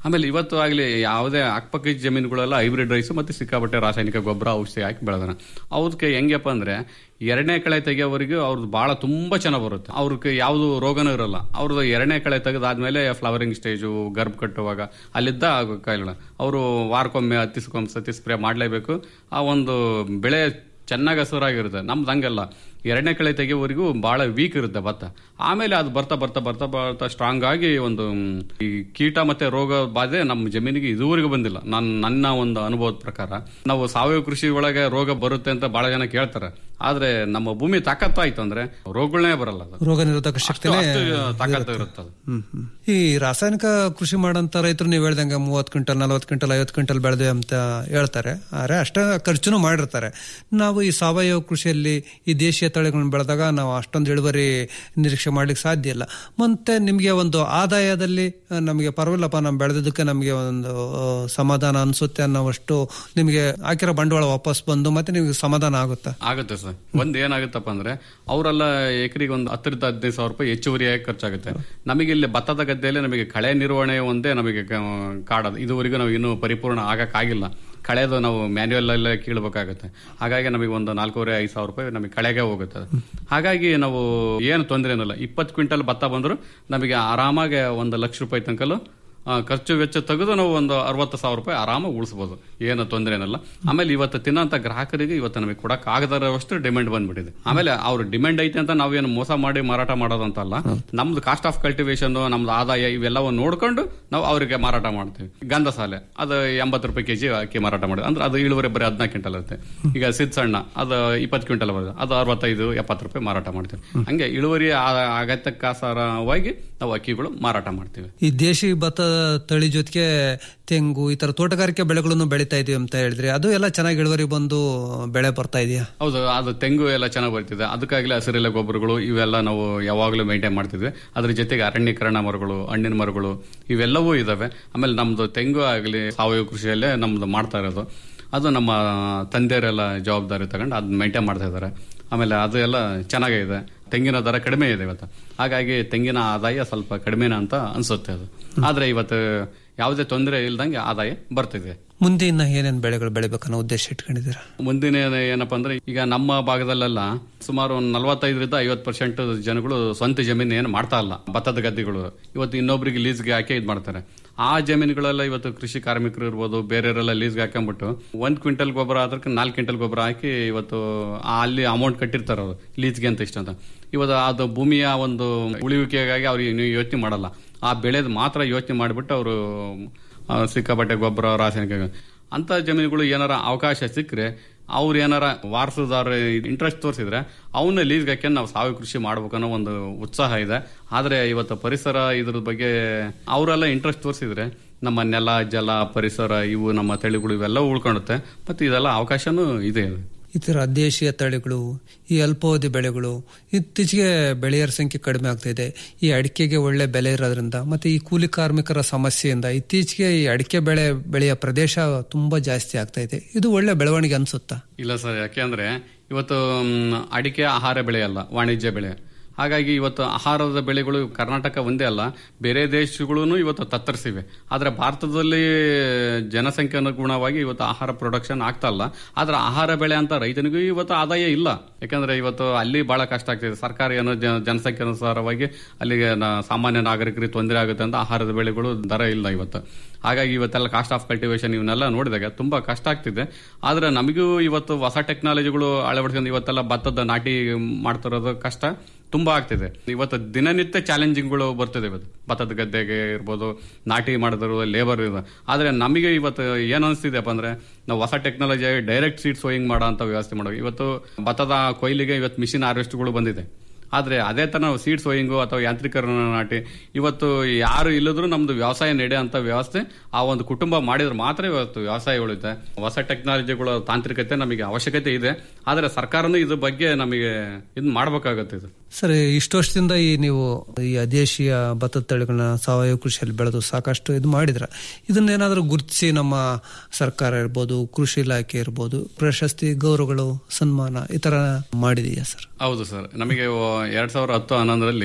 ಆಮೇಲೆ ಇವತ್ತು ಆಗಲಿ ಯಾವುದೇ ಅಕ್ಕಪಕ್ಕ ಜಮೀನುಗಳೆಲ್ಲ ಹೈಬ್ರಿಡ್ ರೈಸ್ ಮತ್ತೆ ಸಿಕ್ಕಾಪಟ್ಟೆ ರಾಸಾಯನಿಕ ಗೊಬ್ಬರ ಔಷಧಿ ಹಾಕಿ ಬೆಳೆದಾರ ಅವ್ರಿಗೆ ಹೆಂಗಪ್ಪ ಅಂದ್ರೆ ಎರಡನೇ ಕಳೆ ತೆಗಿಯೋವರೆಗೂ ಅವ್ರದ್ದು ಬಹಳ ತುಂಬಾ ಚೆನ್ನಾಗಿ ಬರುತ್ತೆ ಅವ್ರಿಗೆ ಯಾವುದು ರೋಗನೂ ಇರಲ್ಲ ಅವ್ರದ್ದು ಎರಡನೇ ಕಳೆ ತೆಗೆದಾದ್ಮೇಲೆ ಫ್ಲವರಿಂಗ್ ಸ್ಟೇಜು ಗರ್ಭ ಕಟ್ಟುವಾಗ ಅಲ್ಲಿದ್ದ ಆಗೋ ಕಾಯಿಲೆಗಳು ಅವರು ವಾರಕ್ಕೊಮ್ಮೆ ಹತ್ತಿಸ್ಕೊಮ್ಮೆ ಸತಿ ಸ್ಪ್ರೇ ಮಾಡಲೇಬೇಕು ಆ ಒಂದು ಬೆಳೆ ಚೆನ್ನಾಗಿ ಹಸುರಾಗಿರುತ್ತೆ ನಮ್ದು ಹಂಗಲ್ಲ ಎರಡನೇ ಕಳೆ ತೆಗೆಯೋವರೆಗೂ ಬಹಳ ವೀಕ್ ಇರುತ್ತೆ ಭತ್ತ ಆಮೇಲೆ ಅದು ಬರ್ತಾ ಬರ್ತಾ ಬರ್ತಾ ಬರ್ತಾ ಸ್ಟ್ರಾಂಗ್ ಆಗಿ ಒಂದು ಮ್, ಈ ಕೀಟ ಮತ್ತೆ ರೋಗ ಬಾಧೆ ನಮ್ಮ ಜಮೀನಿಗೆ ಇದುವರೆಗೂ ಬಂದಿಲ್ಲ ನನ್ನ ನನ್ನ ಒಂದು ಅನುಭವದ ಪ್ರಕಾರ ನಾವು ಸಾವಯವ ಕೃಷಿ ಒಳಗೆ ರೋಗ ಬರುತ್ತೆ ಅಂತ ಬಹಳ ಜನ ಕೇಳ್ತಾರೆ ಆದ್ರೆ ನಮ್ಮ ಭೂಮಿ ತಾಕತ್ತಾಯ್ತು ಅಂದ್ರೆ ರೋಗಗಳನ್ನೇ ಬರಲ್ಲ ಅದು ರೋಗ ನಿರೋಧಕ ಶಕ್ತಿನೇ ಅಷ್ಟು ತಾಕತ್ತು ಇರುತ್ತೆ ಅದು ಹ್ಮ್ ಹ್ಮ್. ಈ ರಾಸಾಯನಿಕ ಕೃಷಿ ಮಾಡಂತ ರೈತರು ನೀವು ಹೇಳ್ದಂಗೆ ಮೂವತ್ತು ಕ್ವಿಂಟಲ್ ನಲವತ್ತು ಕ್ವಿಂಟಲ್ ಐವತ್ತು ಕ್ವಿಂಟಲ್ ಬೆಳೆದೆ ಅಂತ ಹೇಳ್ತಾರೆ ಆದ್ರೆ ಅಷ್ಟ ಖರ್ಚುನು ಮಾಡಿರ್ತಾರೆ ನಾವು ಈ ಸಾವಯವ ಕೃಷಿಯಲ್ಲಿ ಈ ದೇಶೀಯ ತಳಿಗಳನ್ನ ಬೆಳೆದಾಗ ನಾವು ಅಷ್ಟೊಂದು ಇಳುವರಿ ನಿರೀಕ್ಷೆ ಮಾಡ್ಲಿಕ್ಕೆ ಸಾಧ್ಯ ಇಲ್ಲ ಮತ್ತೆ ನಿಮಗೆ ಒಂದು ಆದಾಯದಲ್ಲಿ ಆ, ನಮಗೆ ಪರವಾಗಿಲ್ಲಪ್ಪ ನಾವು ಬೆಳೆದಿದ್ದಕ್ಕೆ ನಮಗೆ ಒಂದು ಆ, ಸಮಾಧಾನ ಅನ್ಸುತ್ತೆ ಅನ್ನೋವಷ್ಟು ನಿಮಗೆ ಹಾಕಿರೋ ಬಂಡವಾಳ ವಾಪಸ್ ಬಂದು ಮತ್ತೆ ನಿಮಗೆ ಸಮಾಧಾನ ಆಗುತ್ತಾ ಆಗುತ್ತೆ ಸರ್ ಒಂದ್ ಏನಾಗುತ್ತಪ್ಪ ಅಂದ್ರೆ ಅವರೆಲ್ಲ ಎಕರೆಗೆ ಒಂದು ಹತ್ತರಿಂದ ಹದಿನೈದು ಸಾವಿರ ರೂಪಾಯಿ ಹೆಚ್ಚುವರಿಯಾಗಿ ಖರ್ಚಾಗುತ್ತೆ ನಮಗೆ ಇಲ್ಲಿ ಭತ್ತದ ಗದ್ದೆಯಲ್ಲಿ ನಮಗೆ ಕಳೆ ನಿರ್ವಹಣೆ ಒಂದೇ ನಮಗೆ ಕ- ಕಾಡೋದು ಇದುವರೆಗೂ ನಾವು ಇನ್ನೂ ಪರಿಪೂರ್ಣ ಆಗಕ್ಕಾಗಿಲ್ಲ ಕಳೆದು ನಾವು ಮ್ಯಾನ್ಯುಯಲ್ ಅಲ್ಲೇ ಕೀಳ್ಬೇಕಾಗುತ್ತೆ ಹಾಗಾಗಿ ನಮಗೆ ಒಂದು ನಾಲ್ಕೂವರೆ ಐದು ಸಾವಿರ ರೂಪಾಯಿ ನಮಗೆ ಕಳೆಗೆ ಹೋಗುತ್ತೆ ಅದು. ಹಾಗಾಗಿ ನಾವು ಏನು ತೊಂದರೆ ಏನಿಲ್ಲ ಇಪ್ಪತ್ತು ಕ್ವಿಂಟಲ್ ಭತ್ತ ಬಂದ್ರು ನಮಗೆ ಆರಾಮಾಗಿ ಒಂದು ಲಕ್ಷ ರೂಪಾಯಿ ತನಕಲು ಆ, ಖರ್ಚು ವೆಚ್ಚ ತೆಗೆದು ನಾವು ಒಂದು ಅರವತ್ತು ಸಾವಿರ ರೂಪಾಯಿ ಆರಾಮಾಗಿ ಉಳಿಸಬಹುದು ಏನು ತೊಂದರೆ ಏನಿಲ್ಲ ಆಮೇಲೆ ಇವತ್ತು ತಿನ್ನೋಂಥ ಗ್ರಾಹಕರಿಗೆ ಇವತ್ತು ನಮಗೆ ಕೊಡಕ್ ಆಗದರಷ್ಟು ಡಿಮ್ಯಾಂಡ್ ಬಂದ್ಬಿಟ್ಟಿದೆ ಆಮೇಲೆ ಅವ್ರ ಡಿಮ್ಯಾಂಡ್ ಐತೆ ಅಂತ ನಾವೇನು ಮೋಸ ಮಾಡಿ ಮಾರಾಟ ಮಾಡೋದಂತಲ್ಲ ನಮ್ದು ಕಾಸ್ಟ್ ಆಫ್ ಕಲ್ಟಿವೇಶನ್ ನಮ್ದು ಆದಾಯ ಇವೆಲ್ಲವನ್ನು ನೋಡ್ಕೊಂಡು ನಾವು ಅವರಿಗೆ ಮಾರಾಟ ಮಾಡ್ತೀವಿ ಗಂಧ ಸಾಲೆ ಅದು ಎಂಬತ್ತು ರೂಪಾಯಿ ಕೆಜಿ ಅಕ್ಕಿ ಮಾರಾಟ ಮಾಡಿದೆ ಅಂದ್ರೆ ಅದು ಇಳುವರಿ ಬರೀ ಹದಿನಾಲ್ಕು ಕ್ವಿಂಟಲ್ ಇರುತ್ತೆ ಈಗ ಸಿದ್ ಸಣ್ಣ ಅದು ಇಪ್ಪತ್ತು ಕ್ವಿಂಟಲ್ ಬರುತ್ತೆ ಅದು ಅರವತ್ತೈದು ಎಪ್ಪತ್ತು ರೂಪಾಯಿ ಮಾರಾಟ ಮಾಡ್ತೀವಿ ಹಂಗೆ ಇಳುವರಿ ಆ- ಅಗತ್ಯಕ್ಕಾಸಾರವಾಗಿ ನಾವು ಅಕ್ಕಿಗಳು ಮಾರಾಟ ಮಾಡ್ತೀವಿ ಈ ದೇಶಿ ಭತ್ತ ತಳಿ ಜೊತೆಗೆ ತೆಂಗು ಈ ತರ ತೋಟಗಾರಿಕೆ ಬೆಳೆಗಳನ್ನು ಬೆಳಿತಾ ಇದೀವಿ ಅಂತ ಹೇಳಿದ್ರಿ ಅದು ಎಲ್ಲ ಚೆನ್ನಾಗಿ ಇಳುವರಿ ಬಂದು ಬೆಳೆ ಬರ್ತಾ ಇದೆಯಾ ಹೌದು ಅದು ತೆಂಗು ಎಲ್ಲ ಚೆನ್ನಾಗಿ ಬರ್ತಿದೆ ಅದಕ್ಕಾಗಲೇ ಹಸಿರೆಲೆ ಗೊಬ್ಬರಗಳು ಇವೆಲ್ಲ ನಾವು ಯಾವಾಗಲೂ ಮೇಂಟೈನ್ ಮಾಡ್ತಿದ್ವಿ ಅದ್ರ ಜೊತೆಗೆ ಅರಣ್ಯೀಕರಣ ಮರಗಳು ಹಣ್ಣಿನ ಮರಗಳು ಇವೆಲ್ಲವೂ ಇದಾವೆ ಆಮೇಲೆ ನಮ್ದು ತೆಂಗು ಆಗಲಿ ಸಾವಯವ ಕೃಷಿಯಲ್ಲೇ ನಮ್ದು ಮಾಡ್ತಾ ಇರೋದು ಅದು ನಮ್ಮ ತಂದೆಯರೆಲ್ಲ ಜವಾಬ್ದಾರಿ ತಗೊಂಡು ಅದನ್ನ ಮೇಂಟೈನ್ ಮಾಡ್ತಾ ಇದ್ದಾರೆ ಆಮೇಲೆ ಅದು ಎಲ್ಲ ಚೆನ್ನಾಗೇ ಇದೆ ತೆಂಗಿನ ದರ ಕಡಿಮೆ ಇದೆ ಇವತ್ತು ಹಾಗಾಗಿ ತೆಂಗಿನ ಆದಾಯ ಸ್ವಲ್ಪ ಕಡಿಮೆನ ಅಂತ ಅನ್ಸುತ್ತೆ ಅದು ಆದ್ರೆ ಇವತ್ತು ಯಾವುದೇ ತೊಂದರೆ ಇಲ್ದಂಗೆ ಆದಾಯ ಬರ್ತಿದೆ ಮುಂದೆ ಇನ್ನ ಏನೇನ್ ಬೆಳೆಗಳು ಬೆಳಿಬೇಕನ್ನೋ ಉದ್ದೇಶ ಇಟ್ಕೊಂಡಿದ್ದೀರಾ ಮುಂದಿನ ಏನಪ್ಪಾ ಅಂದ್ರೆ ಈಗ ನಮ್ಮ ಭಾಗದಲ್ಲೆಲ್ಲ ಸುಮಾರು ಒಂದು ನಲವತ್ತೈದರಿಂದ ಐವತ್ತು ಪರ್ಸೆಂಟ್ ಜನಗಳು ಸ್ವಂತ ಜಮೀನು ಏನು ಮಾಡ್ತಾ ಇಲ್ಲ ಭತ್ತದ ಗದ್ದೆಗಳು ಇವತ್ತು ಇನ್ನೊಬ್ರಿಗೆ ಲೀಸ್ಗೆ ಹಾಕಿ ಇದು ಮಾಡ್ತಾರೆ ಆ ಜಮೀನುಗಳೆಲ್ಲ ಇವತ್ತು ಕೃಷಿ ಕಾರ್ಮಿಕರು ಇರ್ಬೋದು ಬೇರೆಯವರೆಲ್ಲ ಲೀಸ್ಗೆ ಹಾಕೊಂಡ್ಬಿಟ್ಟು ಒಂದ್ ಕ್ವಿಂಟಲ್ ಗೊಬ್ಬರ ಅದಕ್ಕೆ ನಾಲ್ಕು ಕ್ವಿಂಟಲ್ ಗೊಬ್ಬರ ಹಾಕಿ ಇವತ್ತು ಆ ಅಲ್ಲಿ ಅಮೌಂಟ್ ಕಟ್ಟಿರ್ತಾರೆ ಅವರು ಲೀಸ್ಗೆ ಅಂತ ಇಷ್ಟ ಅಂತ ಇವತ್ತು ಅದು ಭೂಮಿಯ ಒಂದು ಉಳಿವಿಕೆಗಾಗಿ ಅವ್ರಿಗೆ ನೀವು ಯೋಚನೆ ಮಾಡಲ್ಲ ಆ ಬೆಳೆದ ಮಾತ್ರ ಯೋಚನೆ ಮಾಡಿಬಿಟ್ಟು ಅವರು ಸಿಕ್ಕಾಪಟ್ಟೆ ಗೊಬ್ಬರ ರಾಸಾಯನಿಕ ಅಂತ ಜಮೀನುಗಳು ಏನಾರ ಅವಕಾಶ ಸಿಕ್ಕರೆ ಅವ್ರು ಏನಾರ ವಾರಸುದಾರ ಇಂಟ್ರೆಸ್ಟ್ ತೋರಿಸಿದ್ರೆ ಅವನ್ನ ಲೀಸ್ಗೆ ಹಾಕ್ಯಂಡು ನಾವು ಸಾವಯವ ಕೃಷಿ ಮಾಡ್ಬೇಕನ್ನೋ ಒಂದು ಉತ್ಸಾಹ ಇದೆ ಆದ್ರೆ ಇವತ್ತು ಪರಿಸರ ಇದ್ರ ಬಗ್ಗೆ ಅವರೆಲ್ಲ ಇಂಟ್ರೆಸ್ಟ್ ತೋರಿಸಿದ್ರೆ ನಮ್ಮ ನೆಲ ಜಲ ಪರಿಸರ ಇವು ನಮ್ಮ ತಳಿಗಳು ಇವೆಲ್ಲ ಉಳ್ಕೊಳ್ಳುತ್ತೆ ಮತ್ತೆ ಇದೆಲ್ಲ ಅವಕಾಶನೂ ಇದೆ ಈ ತರ ದೇಶೀಯ ತಳಿಗಳು ಈ ಅಲ್ಪಾವಧಿ ಬೆಳೆಗಳು ಇತ್ತೀಚೆಗೆ ಬೆಳೆಯರ ಸಂಖ್ಯೆ ಕಡಿಮೆ ಆಗ್ತಾ ಇದೆ ಈ ಅಡಿಕೆಗೆ ಒಳ್ಳೆ ಬೆಲೆ ಇರೋದ್ರಿಂದ ಮತ್ತೆ ಈ ಕೂಲಿ ಕಾರ್ಮಿಕರ ಸಮಸ್ಯೆಯಿಂದ ಇತ್ತೀಚೆಗೆ ಈ ಅಡಿಕೆ ಬೆಳೆ ಬೆಳೆಯ ಪ್ರದೇಶ ತುಂಬಾ ಜಾಸ್ತಿ ಆಗ್ತಾ ಇದೆ ಇದು ಒಳ್ಳೆ ಬೆಳವಣಿಗೆ ಅನ್ಸುತ್ತಾ ಇಲ್ಲ ಸರ್ ಯಾಕೆಂದ್ರೆ ಇವತ್ತು ಮ್, ಅಡಿಕೆ ಆಹಾರ ಬೆಳೆ ಅಲ್ಲ ವಾಣಿಜ್ಯ ಬೆಳೆ ಹಾಗಾಗಿ ಇವತ್ತು ಆಹಾರದ ಬೆಳೆಗಳು ಕರ್ನಾಟಕ ಒಂದೇ ಅಲ್ಲ ಬೇರೆ ದೇಶಗಳು ಇವತ್ತು ತತ್ತರಿಸಿವೆ ಆದ್ರೆ ಭಾರತದಲ್ಲಿ ಜನಸಂಖ್ಯೆ ಅನುಗುಣವಾಗಿ ಇವತ್ತು ಆಹಾರ ಪ್ರೊಡಕ್ಷನ್ ಆಗ್ತಾ ಇಲ್ಲ ಆದ್ರೆ ಆಹಾರ ಬೆಳೆ ಅಂತ ರೈತನಿಗೂ ಇವತ್ತು ಆದಾಯ ಇಲ್ಲ ಯಾಕಂದ್ರೆ ಇವತ್ತು ಅಲ್ಲಿ ಬಹಳ ಕಷ್ಟ ಆಗ್ತಿದೆ ಸರ್ಕಾರ ಏನೋ ಜ- ಜನಸಂಖ್ಯೆ ಅನುಸಾರವಾಗಿ ಅಲ್ಲಿಗೆ ನ- ಸಾಮಾನ್ಯ ನಾಗರಿಕರಿಗೆ ತೊಂದರೆ ಆಗುತ್ತೆ ಅಂತ ಆಹಾರದ ಬೆಳೆಗಳು ದರ ಇಲ್ಲ ಇವತ್ತು ಹಾಗಾಗಿ ಇವತ್ತೆಲ್ಲ ಕಾಸ್ಟ್ ಆಫ್ ಕಲ್ಟಿವೇಶನ್ ಇವನ್ನೆಲ್ಲ ನೋಡಿದಾಗ ತುಂಬಾ ಕಷ್ಟ ಆಗ್ತಿದೆ ಆದ್ರೆ ನಮಗೂ ಇವತ್ತು ಹೊಸ ಟೆಕ್ನಾಲಜಿಗಳು ಅಳವಡಿಸ್ಕೊಂಡು ಇವತ್ತೆಲ್ಲ ಭತ್ತದ ನಾಟಿ ಮಾಡ್ತಿರೋದು ಕಷ್ಟ ತುಂಬಾ ಆಗ್ತಿದೆ ಇವತ್ತು ದಿನನಿತ್ಯ ಚಾಲೆಂಜಿಂಗ್ಗಳು ಬರ್ತಿದೆ ಇವತ್ತು ಭತ್ತದ ಗದ್ದೆಗೆ ಇರ್ಬೋದು ನಾಟಿ ಮಾಡಿದ್ರು ಲೇಬರ್ ಇದೆ ಆದ್ರೆ ನಮಗೆ ಇವತ್ತು ಏನ್ ಅನಿಸ್ತಿದೆಪ್ಪ ಅಂದ್ರೆ ನಾವು ಹೊಸ ಟೆಕ್ನಾಲಜಿ ಡೈರೆಕ್ಟ್ ಸೀಡ್ ಸೋಯಿಂಗ್ ಮಾಡೋ ಅಂತ ವ್ಯವಸ್ಥೆ ಮಾಡೋ ಇವತ್ತು ಭತ್ತದ ಕೊಯ್ಲಿಗೆ ಇವತ್ತು ಮಿಷಿನ್ ಹಾರ್ವೆಸ್ಟ್ಗಳು ಬಂದಿದೆ ಆದ್ರೆ ಅದೇ ತರ ನಾವು ಸೀಡ್ ಸೋಯಿಂಗು ಅಥವಾ ಯಾಂತ್ರೀಕರಣ ನಾಟಿ ಇವತ್ತು ಯಾರು ಇಲ್ಲದ್ರೂ ನಮ್ದು ವ್ಯವಸಾಯ ನಡೆಯೋ ಅಂತ ವ್ಯವಸ್ಥೆ ಆ ಒಂದು ಕುಟುಂಬ ಮಾಡಿದ್ರೆ ಮಾತ್ರ ಇವತ್ತು ವ್ಯವಸಾಯ ಉಳಿತೆ ಹೊಸ ಟೆಕ್ನಾಲಜಿಗಳ ತಾಂತ್ರಿಕತೆ ನಮಗೆ ಅವಶ್ಯಕತೆ ಇದೆ ಆದ್ರೆ ಸರ್ಕಾರನೂ ಇದ್ರ ಬಗ್ಗೆ ನಮಗೆ ಇದು ಮಾಡ್ಬೇಕಾಗತ್ತೆ ಇದು ಸರಿ ಇಷ್ಟು ವರ್ಷದಿಂದ ಈ ನೀವು ಈ ದೇಶೀಯ ಭತ್ತದ ತಳಿಗಳನ್ನ ಸಾವಯವ ಕೃಷಿಯಲ್ಲಿ ಬೆಳೆದು ಸಾಕಷ್ಟು ಇದು ಮಾಡಿದ್ರ ಇದನ್ನೇನಾದ್ರೂ ಗುರುತಿಸಿ ನಮ್ಮ ಸರ್ಕಾರ ಇರ್ಬೋದು ಕೃಷಿ ಇಲಾಖೆ ಇರ್ಬೋದು ಪ್ರಶಸ್ತಿ ಗೌರವಗಳು ಸನ್ಮಾನ ಈ ತರ ಮಾಡಿದೆಯಾ ಸರ್ ಹೌದು ಸರ್ ನಮಗೆ ಎರಡ್ ಸಾವಿರದ ಹತ್ತು ಹನ್ನೊಂದರಲ್ಲಿ